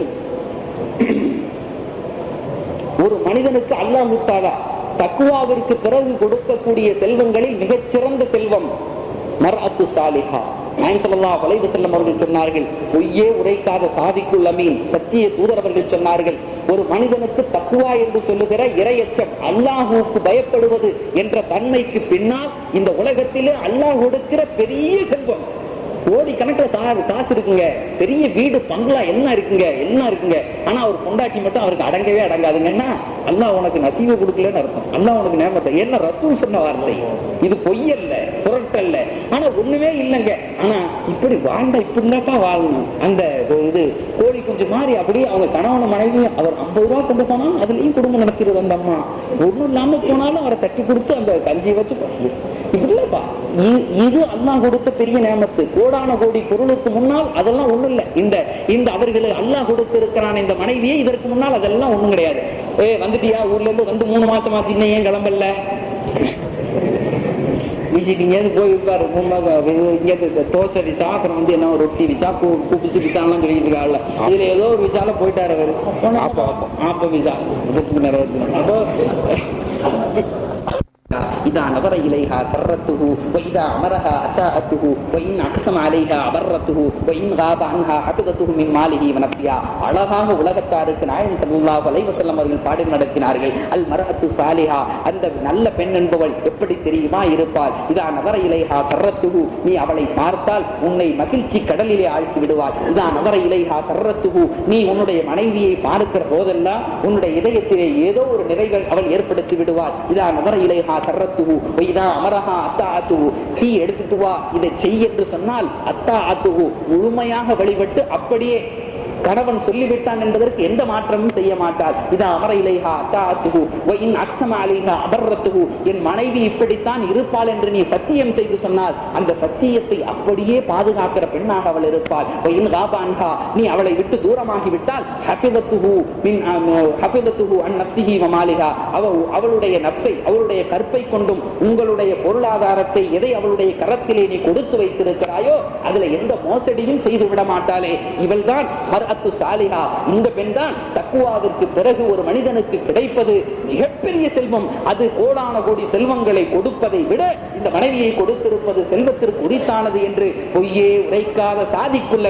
Speaker 1: ஒரு மனிதனுக்கு அல்லாஹ் தாலா தக்குவாவிற்கு பிறகு கொடுக்கக்கூடிய செல்வங்களில் மிகச்சிறந்த செல்வம் மர்அத்து சாலிஹா நான் சொல்லலா வலைவு செல்லம் அவர்கள் சொன்னார்கள் பொய்யே உரைக்காத சாதிக்குள் அமீன் சத்திய தூதர் அவர்கள் சொன்னார்கள் ஒரு மனிதனுக்கு தக்குவா என்று சொல்லுகிற இரையச்சம் அல்லாஹுக்கு பயப்படுவது என்ற தன்மைக்கு பின்னால் இந்த உலகத்திலே அல்லாஹ் கொடுக்கிற பெரிய செல்வம் கோடி கணக்குல கா- காசு இருக்குங்க பெரிய வீடு பங்களா என்ன இருக்குங்க எல்லாம் இருக்குங்க ஆனா அவர் பொண்டாட்டி மட்டும் அவருக்கு அடங்கவே அடங்காதுங்கன்னா அல்லாஹ் உனக்கு நசீவு கொடுக்கலன்னு அர்த்தம் அல்லாஹ் உனக்கு நேமத்தை என்ன ரசூல் சொன்ன வார்த்தை இது பொய்யல்ல புரட்டல்ல ஆனா ஒண்ணுமே இல்லைங்க ஆனா இப்படி வாழ்ந்தா இப்படி இருந்தாக்கா வாழணும் அந்த இது கோழி குஞ்சு மாதிரி அப்படியே அவங்க கணவன் மனைவி அவர் ஐம்பது ரூபா கொண்டு போனாலும் அதுலயும் குடும்பம் நடத்திடுது அந்த அம்மா ஒண்ணும் இல்லாம போனாலும் அவரை தட்டி கொடுத்து அந்த கஞ்சி வச்சு இப்படி இல்லப்பா இ- இது அல்லாஹ் கொடுத்த பெரிய நேமத்து கோடான கோடி பொருளுக்கு முன்னால் அதெல்லாம் ஒண்ணும் இல்ல இந்த இந்த அவர்களுக்கு அல்லாஹ் கொடுத்து இருக்கிறான் இந்த மனைவியே இதற்கு முன்னால் அதெல்லாம் ஒண்ணும் கிடையாது ஏ வந்துட்டியா ஊர்ல இருந்து வந்து மூணு மாசம் ஆச்சு இன்னும் ஏன் கிளம்பல வீசிட்டு இங்கேருந்து போய் இருப்பாரு மூணு மாசம் இங்கே தோசை விசா அப்புறம் வந்து என்ன ரொட்டி விசா கூப்பிச்சு விசாலாம் சொல்லிட்டு இருக்காங்கல்ல இதுல ஏதோ ஒரு விசால போயிட்டாரு அவரு ஆப்ப ஆப்ப விசா இதுக்கு நிறைய இருக்கு. அப்போ إذا نظر إليها سرته وإذا أمرها أساءته وإن أقسم عليها أبرته وإن غاب عنها حفظته من ماله ونفسها அழகாக உலகத்தாருக்கு நாயகம் ஸல்லல்லாஹு அலைஹி வஸல்லம் அவர்கள் பாடி நடத்தினார்கள் அல் மரஅத்து சாலிஹா அந்த நல்ல பெண் என்பவள் எப்படி தெரியுமா இருப்பாள் இதா நவர இலைஹா சர்ரத்துஹு நீ அவளை பார்த்தால் உன்னை மகிழ்ச்சி கடலிலே ஆழ்த்தி விடுவாள் இதா நவர இலைஹா சர்ரத்துஹு நீ உன்னுடைய மனைவியை பார்க்கிற போதெல்லாம் உன்னுடைய இதயத்திலே ஏதோ ஒரு நிறைகள் அவள் ஏற்படுத்தி விடுவாள் இதா நவர இலைஹா சர்ரத்துஹு இதா அமரஹா அத்தா ஆத்துஹு டீ எடுத்துட்டு வா இதை செய் என்று சொன்னால் அத்தா ஆத்துஹு முழுமையாக வழிபட்டு அப்படியே கணவன் சொல்லிவிட்டான் என்பதற்கு எந்த மாற்றமும் செய்ய மாட்டாள் இதா அமர இலைஹா அத்தாத்துகு இன் அக்ஸம அலைஹா அபர்ரத்துகு என் மனைவி இப்படித்தான் இருப்பாள் என்று நீ சத்தியம் செய்து சொன்னால் அந்த சத்தியத்தை அப்படியே பாதுகாக்கிற பெண்ணாக அவள் இருப்பாள் இன் காபான்ஹா நீ அவளை விட்டு தூரமாகி விட்டால் ஹபிதத்துஹு மின் ஹபிதத்துஹு அன் நப்சிஹி வமாலிஹா அவ அவளுடைய நப்சை அவளுடைய கற்பை கொண்டும் உங்களுடைய பொருளாதாரத்தை எதை அவளுடைய கரத்திலே நீ கொடுத்து வைத்திருக்கிறாயோ அதுல எந்த மோசடியும் செய்து விட மாட்டாளே இவள்தான் மர்அத்து சாலிஹா இந்த பெண் தான் தக்குவாவிற்கு பிறகு ஒரு மனிதனுக்கு கிடைப்பது மிகப்பெரிய செல்வம் அது கோடான கோடி செல்வங்களை கொடுப்பதை விட இந்த மனைவியை கொடுத்திருப்பது செல்வத்திற்கு உரித்தானது என்று பொய்யே உரைக்காத சாதிக்குள்ளமே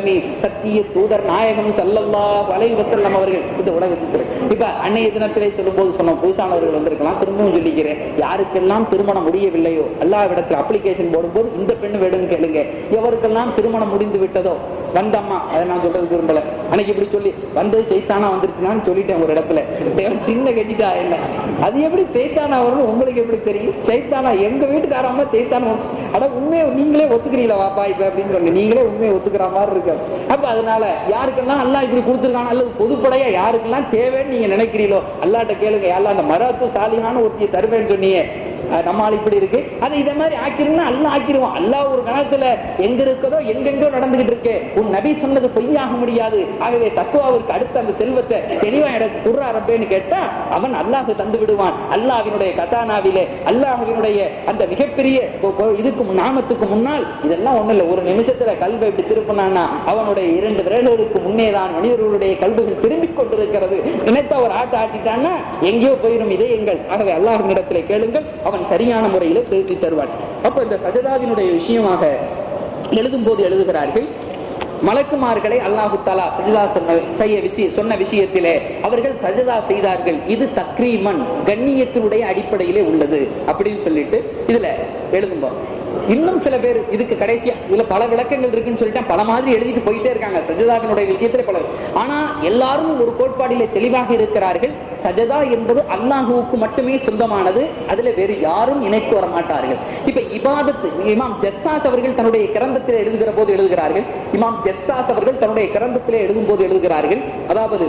Speaker 1: சத்திய தூதர் நாயகம் ஸல்லல்லாஹு அலைஹி வஸல்லம் அவர்கள் இந்த உலகத்துக்கு இப்ப அன்னைய தினத்திலே சொல்லும்போது சொன்னோம் புதுசானவர்கள் வந்திருக்கலாம் திரும்பவும் சொல்லிக்கிறேன் யாருக்கெல்லாம் திருமணம் முடியவில்லையோ அல்லாஹ்விடத்தில் அப்ளிகேஷன் போடும்போது இந்த பெண் வேணும்னு கேளுங்க எவருக்கெல்லாம் திருமணம் முடிந்து விட்டதோ வந்தம்மா அதை நான் சொல்றது விரும்பல அன்னைக்கு இப்படி சொல்லி வந்தது செய்தானா வந்துருச்சுனான்னு சொல்லிட்டேன் ஒரு இடத்துல தேவன் சின்ன கட்டிட்டா என்ன அது எப்படி செய்தானா வரும் உங்களுக்கு எப்படி தெரியும் செய்தானா எங்க வீட்டுக்காரம்மா செய்தானா அட உண்மையை நீங்களே ஒத்துக்கிறீங்களா வாப்பா இப்ப அப்படின்னு சொல்லி நீங்களே உண்மையை ஒத்துக்கிற மாதிரி இருக்கு அப்ப அதனால யாருக்கெல்லாம் அல்லாஹ் இப்படி கொடுத்துருக்காங்க அல்லது பொதுப்படையா யாருக்கெல்லாம் தேவைன்னு நீங்க நினைக்கிறீங்களோ அல்லாட்ட கேளுங்க யாரெல்லாம் அந்த மராத்து சாலியான ஒருத்தியை தருவேன்னு சொன்னீங்க அஹ் நம்மால் இப்படி இருக்கு அதை இதை மாதிரி ஆக்கிருந்தா அல்ல ஆக்கிருவான் அல்லாஹ் ஒரு கணத்துல எங்க இருக்கதோ எங்கெங்கோ நடந்துகிட்டு இருக்கு உன் நபி சொன்னது பொய்யாக முடியாது ஆகவே தத்துவாவிற்கு அடுத்த அந்த செல்வத்தை தெளிவா எனக்கு குர்ரா ரப்பேன்னு கேட்டா அவன் அல்லாஹ் தந்து விடுவான் அல்லாஹ்வினுடைய கதானாவிலே அல்லாஹ்வினுடைய அந்த மிகப்பெரிய பொ- பொ- இதுக்கு முன்- நாமத்துக்கு முன்னால் இதெல்லாம் ஒண்ணு இல்ல ஒரு நிமிஷத்துல கல்வை இப்படி திருப்பினான்னா அவனுடைய இரண்டு விரல்களுக்கு முன்னேதான் மனிதர்களுடைய கல்விகள் திரும்பிக் கொண்டிருக்கிறது நினைத்த ஒரு ஆட்ட ஆட்டிட்டான்னா எங்கேயோ போயிடும் இதயங்கள் ஆகவே அல்லாஹ்வினிடத்திலே கேளுங்கள் அவன் சரியான முறையில திருத்தி தருவான் அப்ப இந்த சஜதாவினுடைய விஷயமாக எழுதும் போது எழுதுகிறார்கள் மலக்குமார்களை அல்லாஹு தாலா சஜிதா சொன்ன செய்ய விஷய சொன்ன விஷயத்திலே அவர்கள் சஜிதா செய்தார்கள் இது தக்ரீமன் கண்ணியத்தினுடைய அடிப்படையிலே உள்ளது அப்படின்னு சொல்லிட்டு இதுல எழுதும்போது இன்னும் சில பேர் இதுக்கு கடைசியா இதுல பல விளக்கங்கள் இருக்குன்னு சொல்லிட்டு பல மாதிரி எழுதிட்டு போயிட்டே இருக்காங்க சஜதாவினுடைய விஷயத்துல பல ஆனா எல்லாரும் ஒரு கோட்பாடிலே தெளிவாக இருக்கிறார்கள் சஜதா என்பது அல்லாஹுவுக்கு மட்டுமே சொந்தமானது அதுல வேறு யாரும் இணைத்து வர மாட்டார்கள் இப்ப இபாதத்து இமாம் ஜஸ்ஸாஸ் அவர்கள் தன்னுடைய கிரந்தத்தில் எழுதுகிற போது எழுதுகிறார்கள் இமாம் ஜஸ்ஸாஸ் அவர்கள் தன்னுடைய கிரந்தத்திலே எழுதும் போது எழுதுகிறார்கள் அதாவது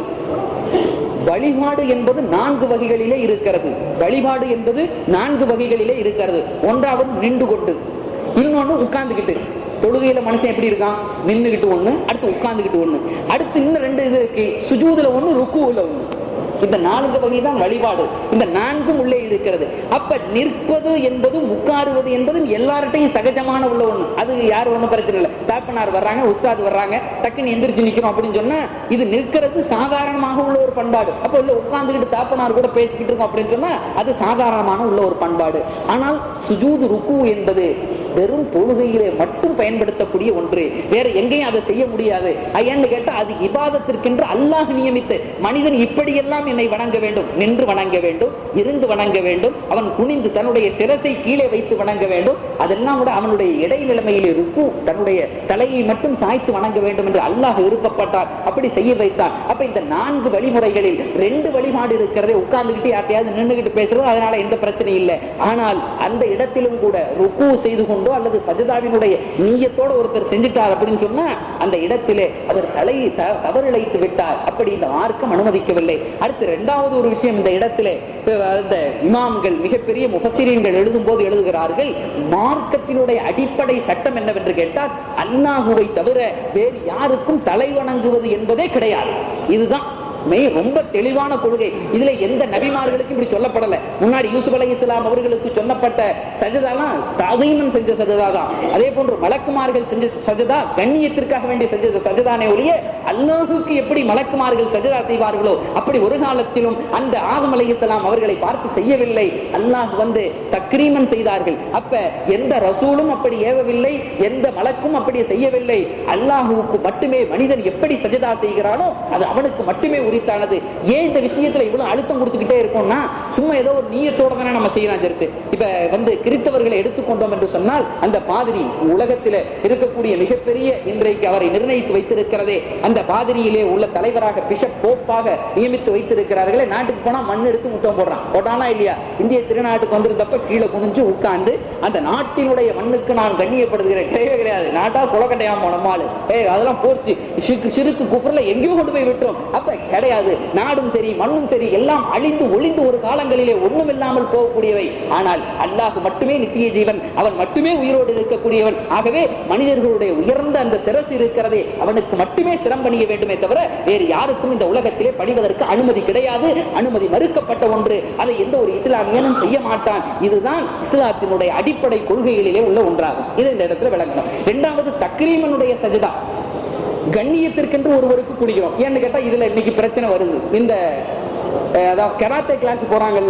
Speaker 1: வழிபாடு என்பது நான்கு வகைகளிலே இருக்கிறது வழிபாடு என்பது நான்கு வகைகளிலே இருக்கிறது ஒன்றாவது நின்று கொண்டு இன்னொன்னு உட்கார்ந்துகிட்டு தொழுகையில மனுஷன் எப்படி இருக்கான் நின்னுகிட்டு ஒண்ணு அடுத்து உட்கார்ந்துகிட்டு ஒண்ணு அடுத்து இன்னும் ரெண்டு இது இருக்கு சுஜூதுல ஒண்ணு ருக்குவுல ஒண்ணு இந்த நான்கு வகை தான் வழிபாடு இந்த நான்கும் உள்ளே இருக்கிறது அப்ப நிற்பது என்பதும் உட்காருவது என்பதும் எல்லார்ட்டையும் சகஜமான உள்ள ஒண்ணு அது யார் ஒண்ணும் பிரச்சனை இல்லை தாப்பனார் வர்றாங்க உஸ்தாத் வர்றாங்க டக்குன்னு எந்திரிச்சு நிக்கணும் அப்படின்னு சொன்னா இது நிற்கிறது சாதாரணமாக உள்ள ஒரு பண்பாடு அப்ப உள்ள உட்கார்ந்துகிட்டு தாப்பனார் கூட பேசிக்கிட்டு இருக்கோம் அப்படின்னு சொன்னா அது சாதாரணமான உள்ள ஒரு பண்பாடு ஆனால் சுஜூது ருக்கு என்பது வெறும் தொழுகையிலே மட்டும் பயன்படுத்தக்கூடிய ஒன்று வேற எங்கேயும் அதை செய்ய முடியாது ஏன்னு கேட்டா அது இபாதத்திற்கென்று அல்லாஹ் நியமித்து மனிதன் இப்படியெல்லாம் என்னை வணங்க வேண்டும் நின்று வணங்க வேண்டும் இருந்து வணங்க வேண்டும் அவன் குனிந்து தன்னுடைய சிரசை கீழே வைத்து வணங்க வேண்டும் அதெல்லாம் கூட அவனுடைய இடைநிலைமையிலே ருக்கு தன்னுடைய தலையை மட்டும் சாய்த்து வணங்க வேண்டும் என்று அல்லாஹ் விருப்பப்பட்டார் அப்படி செய்ய வைத்தார் அப்ப இந்த நான்கு வழிமுறைகளில் ரெண்டு வழிபாடு இருக்கிறதே உட்கார்ந்துகிட்டு யார்ட்டையாவது நின்றுகிட்டு பேசுறது அதனால எந்த பிரச்சனையும் இல்லை ஆனால் அந்த இடத்திலும் கூட ருக்கு செய்து கொண்டோ அல்லது சஜதாவினுடைய நீயத்தோட ஒருத்தர் செஞ்சுட்டார் அப்படின்னு சொன்னா அந்த இடத்திலே அவர் தலையை த- தவறிழைத்து விட்டார் அப்படி இந்த மார்க்கம் அனுமதிக்கவில்லை அடுத்து இரண்டாவது ஒரு விஷயம் இந்த இடத்திலே அஹ், அந்த இமாம்கள் மிகப்பெரிய முகசிரியங்கள் எழுதும் போது எழுதுகிறார்கள் மார்க்கத்தினுடைய அடிப்படை சட்டம் என்னவென்று கேட்டால் அல்லாஹுவை தவிர வேறு யாருக்கும் தலை வணங்குவது என்பதே கிடையாது இதுதான் மெய் ரொம்ப தெளிவான கொள்கை இதுல எந்த நபிமார்களுக்கும் இப்படி சொல்லப்படல முன்னாடி யூசுப் அலை இஸ்லாம் அவர்களுக்கு சொல்லப்பட்ட சஜதாலாம் ததீமன் செஞ்ச சஜதா தான் அதே போன்று மலக்குமார்கள் செஞ்ச சஜதா கண்ணியத்திற்காக வேண்டிய செஞ்ச சஜதானே ஒழிய அல்லாஹுக்கு எப்படி மலக்குமார்கள் சஜதா செய்வார்களோ அப்படி ஒரு காலத்திலும் அந்த ஆதம் அலை இஸ்லாம் அவர்களை பார்த்து செய்யவில்லை அல்லாஹ் வந்து தக்ரீமன் செய்தார்கள் அப்ப எந்த ரசூலும் அப்படி ஏவவில்லை எந்த மலக்கும் அப்படி செய்யவில்லை அல்லாஹுவுக்கு மட்டுமே மனிதன் எப்படி சஜதா செய்கிறானோ அது அவனுக்கு மட்டுமே உரித்தானது ஏன் இந்த விஷயத்துல இவ்வளவு அழுத்தம் கொடுத்துக்கிட்டே இருக்கோம்னா சும்மா ஏதோ ஒரு நீயத்தோட தானே நம்ம செய்யலாம் சேர்த்து இப்ப வந்து கிறிஸ்தவர்களை எடுத்துக்கொண்டோம் என்று சொன்னால் அந்த பாதிரி உலகத்தில இருக்கக்கூடிய மிகப்பெரிய இன்றைக்கு அவரை நிர்ணயித்து வைத்திருக்கிறதே அந்த பாதிரியிலே உள்ள தலைவராக பிஷப் போப்பாக நியமித்து வைத்திருக்கிறார்களே நாட்டுக்கு போனா மண் எடுத்து முத்தம் போடுறான் போட்டானா இல்லையா இந்திய திருநாட்டுக்கு வந்திருந்தப்ப கீழே குனிஞ்சு உட்கார்ந்து அந்த நாட்டினுடைய மண்ணுக்கு நான் கண்ணியப்படுத்துகிறேன் கிடையவே கிடையாது நாட்டா குலக்கட்டையா போனமாளு ஏய் அதெல்லாம் போச்சு சிறுக்கு சிறுக்கு குப்புறல எங்கேயோ கொண்டு போய் விட்டுரும் அப்ப கிடையாது நாடும் சரி மண்ணும் சரி எல்லாம் அழிந்து ஒளிந்து ஒரு காலங்களிலே ஒண்ணும் இல்லாமல் போகக்கூடியவை ஆனால் அல்லாஹ் மட்டுமே நித்திய ஜீவன் அவன் மட்டுமே உயிரோடு இருக்கக்கூடியவன் ஆகவே மனிதர்களுடைய உயர்ந்த அந்த சிரசு இருக்கிறதே அவனுக்கு மட்டுமே சிரம் பணிய வேண்டுமே தவிர வேறு யாருக்கும் இந்த உலகத்திலே பணிவதற்கு அனுமதி கிடையாது அனுமதி மறுக்கப்பட்ட ஒன்று அதை எந்த ஒரு இஸ்லாமியனும் செய்ய மாட்டான் இதுதான் இஸ்லாத்தினுடைய அடிப்படை கொள்கைகளிலே உள்ள ஒன்றாகும் இது இந்த இடத்துல விளங்கணும் இரண்டாவது தக்ரீமனுடைய சஜிதா கண்ணியத்திற்கென்று ஒருவருக்கு குடிக்கிறோம் ஏன்னு கேட்டா இதுல இன்னைக்கு பிரச்சனை வருது இந்த அஹ், அதாவது கராத்தே கிளாஸ் போறாங்கல்ல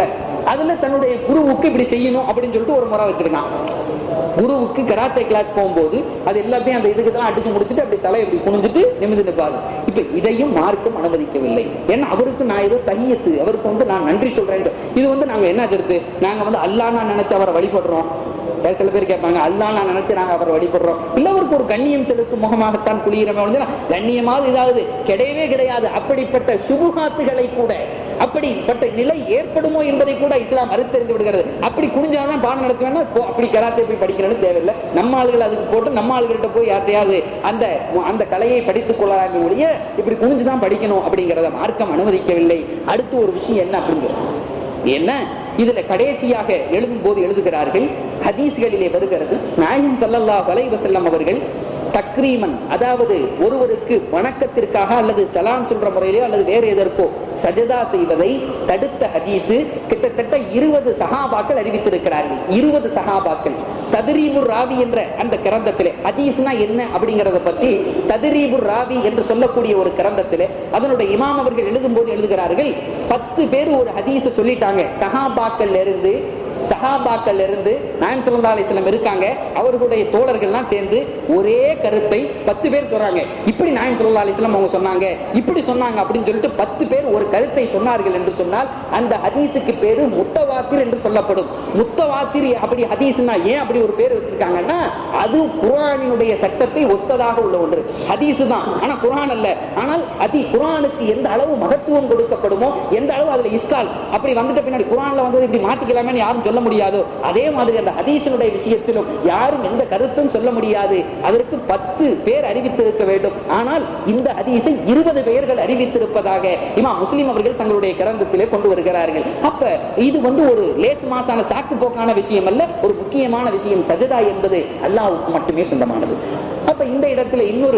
Speaker 1: அதுல தன்னுடைய குருவுக்கு இப்படி செய்யணும் அப்படின்னு சொல்லிட்டு ஒரு முறை வச்சிருக்கான் குருவுக்கு கராத்தே கிளாஸ் போகும்போது அது எல்லாத்தையும் அந்த இதுக்கு தான் அடிச்சு முடிச்சுட்டு அப்படி தலை இப்படி குனிஞ்சிட்டு நிமிந்து நிற்பாரு இப்ப இதையும் மார்க்கம் அனுமதிக்கவில்லை ஏன்னா அவருக்கு நான் ஏதோ தையத்து அவருக்கு வந்து நான் நன்றி சொல்றேன் இது வந்து நாங்க என்ன கருத்து நாங்க வந்து அல்லா நான் நினைச்சு அவரை வழிபடுறோம் வேற சில பேர் கேட்பாங்க அல்லா நான் நினைச்சு நாங்க அவரை வழிபடுறோம் இல்ல அவருக்கு ஒரு கண்ணியம் செலுத்தும் முகமாகத்தான் குளிக்கிறவன் வந்து கண்ணியமாவது இதாவது கிடையவே கிடையாது அப்படிப்பட்ட சுபுகாத்துகளை கூட அப்படிப்பட்ட நிலை ஏற்படுமோ என்பதை கூட இஸ்லாம் மறுத்தெறிந்து விடுகிறது அப்படி குனிஞ்சாதான் பாடம் நடத்துவேன்னா போ, அப்படி கராத்தே போய் படிக்கணும்னு தேவையில்லை நம்ம ஆளுகள் அதுக்கு போட்டு நம்ம ஆளுகிட்ட போய் யார்ட்டையாவது அந்த அந்த கலையை படித்துக் கொள்ளலாமே ஒழிய இப்படி குனிஞ்சுதான் படிக்கணும் அப்படிங்கறத மார்க்கம் அனுமதிக்கவில்லை அடுத்து ஒரு விஷயம் என்ன அப்படிங்கிறது என்ன இதுல கடைசியாக எழுதும் போது எழுதுகிறார்கள் ஹதீஸ்களிலே வருகிறது நாயகம் ஸல்லல்லாஹு அலைஹி வஸல்லம் அவர்கள் தக்ரீமன் அதாவது ஒருவருக்கு வணக்கத்திற்காக அல்லது சலாம் சொல்ற முறையிலோ அல்லது வேறு எதற்கோ சஜதா செய்வதை தடுத்த ஹதீஸ் கிட்டத்தட்ட இருபது சஹாபாக்கள் அறிவித்திருக்கிறார்கள் இருபது சஹாபாக்கள் ததிரீபுர் ராவி என்ற அந்த கிரந்தத்திலே ஹதீஸ்னா என்ன அப்படிங்கறத பத்தி ததிரீபுர் ராவி என்று சொல்லக்கூடிய ஒரு கிரந்தத்திலே அதனுடைய இமாம் அவர்கள் எழுதும்போது எழுதுகிறார்கள் பத்து பேர் ஒரு ஹதீஸ சொல்லிட்டாங்க சஹாபாக்கள் இருந்து சஹாபாக்கள் இருந்து நாயம் சல்லா அலிஸ்லம் இருக்காங்க அவர்களுடைய தோழர்கள்லாம் சேர்ந்து ஒரே கருத்தை பத்து பேர் சொல்றாங்க இப்படி நாயம் சல்லா அலிஸ்லம் அவங்க சொன்னாங்க இப்படி சொன்னாங்க அப்படின்னு சொல்லிட்டு பத்து பேர் ஒரு கருத்தை சொன்னார்கள் என்று சொன்னால் அந்த ஹதீஸுக்கு பேரு முத்தவாத்திர் என்று சொல்லப்படும் முத்தவாத்திர் அப்படி ஹதீஸ்னா ஏன் அப்படி ஒரு பேர் வச்சிருக்காங்கன்னா அது குரானினுடைய சட்டத்தை ஒத்ததாக உள்ள ஒன்று ஹதீஸ் தான் ஆனா குரான் அல்ல ஆனால் அதி குரானுக்கு எந்த அளவு மகத்துவம் கொடுக்கப்படுமோ எந்த அளவு அதுல இஸ்கால் அப்படி வந்துட்ட பின்னாடி குரான்ல வந்து இப்படி மாத்திக்கலாமே யாரும் சொல்ல முடியாதோ அதே மாதிரி அந்த ஹதீஸினுடைய விஷயத்திலும் யாரும் எந்த கருத்தும் சொல்ல முடியாது அதற்கு பத்து பேர் அறிவித்திருக்க வேண்டும் ஆனால் இந்த ஹதீஸை இருபது பேர்கள் அறிவித்திருப்பதாக இமா முஸ்லிம் அவர்கள் தங்களுடைய கிரந்தத்திலே கொண்டு வருகிறார்கள் அப்ப இது வந்து ஒரு லேசு மாசான சாக்கு போக்கான விஷயம் அல்ல ஒரு முக்கியமான விஷயம் சஜதா என்பது அல்லாஹ்வுக்கு மட்டுமே சொந்தமானது அப்ப இந்த இடத்துல இன்னொரு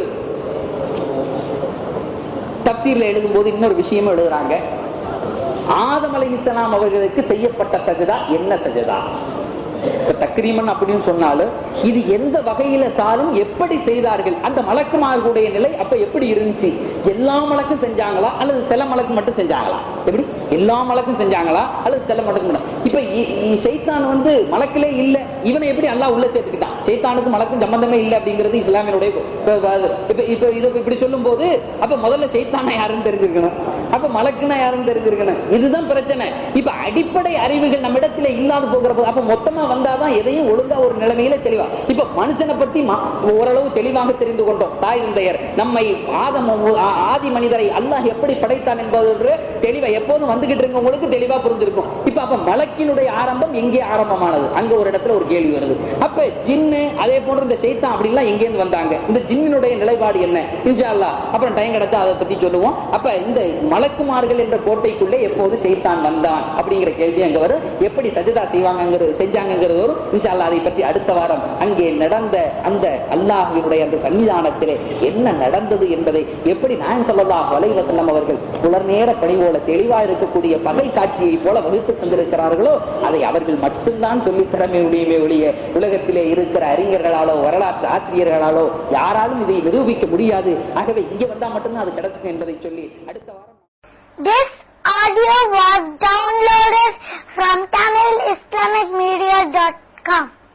Speaker 1: தப்சீர்ல எழுதும்போது இன்னொரு விஷயமும் எழுதுறாங்க ஆதம் அலைஹிஸ்ஸலாம் அவர்களுக்கு செய்யப்பட்ட சஜதா என்ன சஜதா இப்ப தக்ரீமன் அப்படின்னு சொன்னாலும் இது எந்த வகையில சாரும் எப்படி செய்தார்கள் அந்த மலக்குமார்களுடைய நிலை அப்ப எப்படி இருந்துச்சு எல்லா மலக்கும் செஞ்சாங்களா அல்லது சில மலக்கு மட்டும் செஞ்சாங்களா எப்படி எல்லா மலக்கும் செஞ்சாங்களா அல்லது சில மலக்கு மட்டும் இப்ப இ- இ- ஷைத்தான் வந்து மலக்கிலே இல்ல இவனை எப்படி அல்லாஹ் உள்ள சேர்த்துக்கிட்டான் ஷைத்தானுக்கு மலக்கும் சம்பந்தமே இல்லை அப்படிங்கிறது இஸ்லாமியனுடைய இப்ப இப்ப இப்ப இது இப்படி சொல்லும் போது அப்ப முதல்ல ஷைத்தானா யாருன்னு தெரிஞ்சிருக்கணும் அப்ப மலக்குனா யாருன்னு தெரிஞ்சிருக்கணும் இதுதான் பிரச்சனை இப்ப அடிப்படை அறிவுகள் நம்மிடத்துல இல்லாது போகிற போது அப்ப மொத்தமா வந்தாதான் எதையும் ஒழுங்கா ஒரு நிலைமையில தெளிவா இப்ப மனுஷனை பத்தி ம- ஓரளவு தெளிவாக தெரிந்து கொண்டோம் தாய் தந்தையர் நம்மை ஆதம் ஆ- ஆதி மனிதரை அல்லாஹ் எப்படி படைத்தான் என்பது தெளிவா எப்போதும் வந்துகிட்டு இருக்கவங்களுக்கு தெளிவா புரிஞ்சிருக்கும் இப்ப அப்ப மலக்கினுடைய ஆரம்பம் எங்கே ஆரம்பமானது அங்க ஒரு இடத்துல ஒரு கேள்வி வருது அப்ப ஜின்னு அதே போன்று இந்த சைத்தான் அப்படிலாம் எங்க இருந்து வந்தாங்க இந்த ஜின்னினுடைய நிலைப்பாடு என்ன இன்ஷா அல்லாஹ் அப்புறம் டைம் கிடைச்சா அதை பத்தி சொல்லுவோம் அப்ப இந்த மலக்குமார்கள் என்ற கோட்டைக்குள்ளே எப்போது சைத்தான் வந்தான் அப்படிங்கிற கேள்வி அங்க வரும் எப்படி சஜிதா செய்வாங்கிறது செஞ்சாங்கிறது வரும் இன்ஷா அல்லாஹ் அதை பற்றி அடுத்த வாரம் அங்கே நடந்த அந்த அல்லாஹ்வினுடைய அந்த சன்னிதானத்திலே என்ன நடந்தது என்பதை எப்படி நான் சொல்லலாம் வலைவசல்லம் அவர்கள் புலர் நேர பணிவோல தெளிவா இருக்கக்கூடிய பகல் காட்சியை போல வகுத்து தந்திருக்கிறார்களோ அதை அவர்கள் மட்டும்தான் சொல்லித் தரமே முடியுமே ஒழிய உலகத்திலே இருக்கிற அறிஞர்களாலோ வரலாற்று ஆசிரியர்களாலோ யாராலும் இதை நிரூபிக்க முடியாது ஆகவே இங்க வந்தா மட்டும்தான் அது கிடைக்கும் என்பதை சொல்லி அடுத்த வாரம்
Speaker 2: This audio was downloaded from TamilIslamicMedia.com.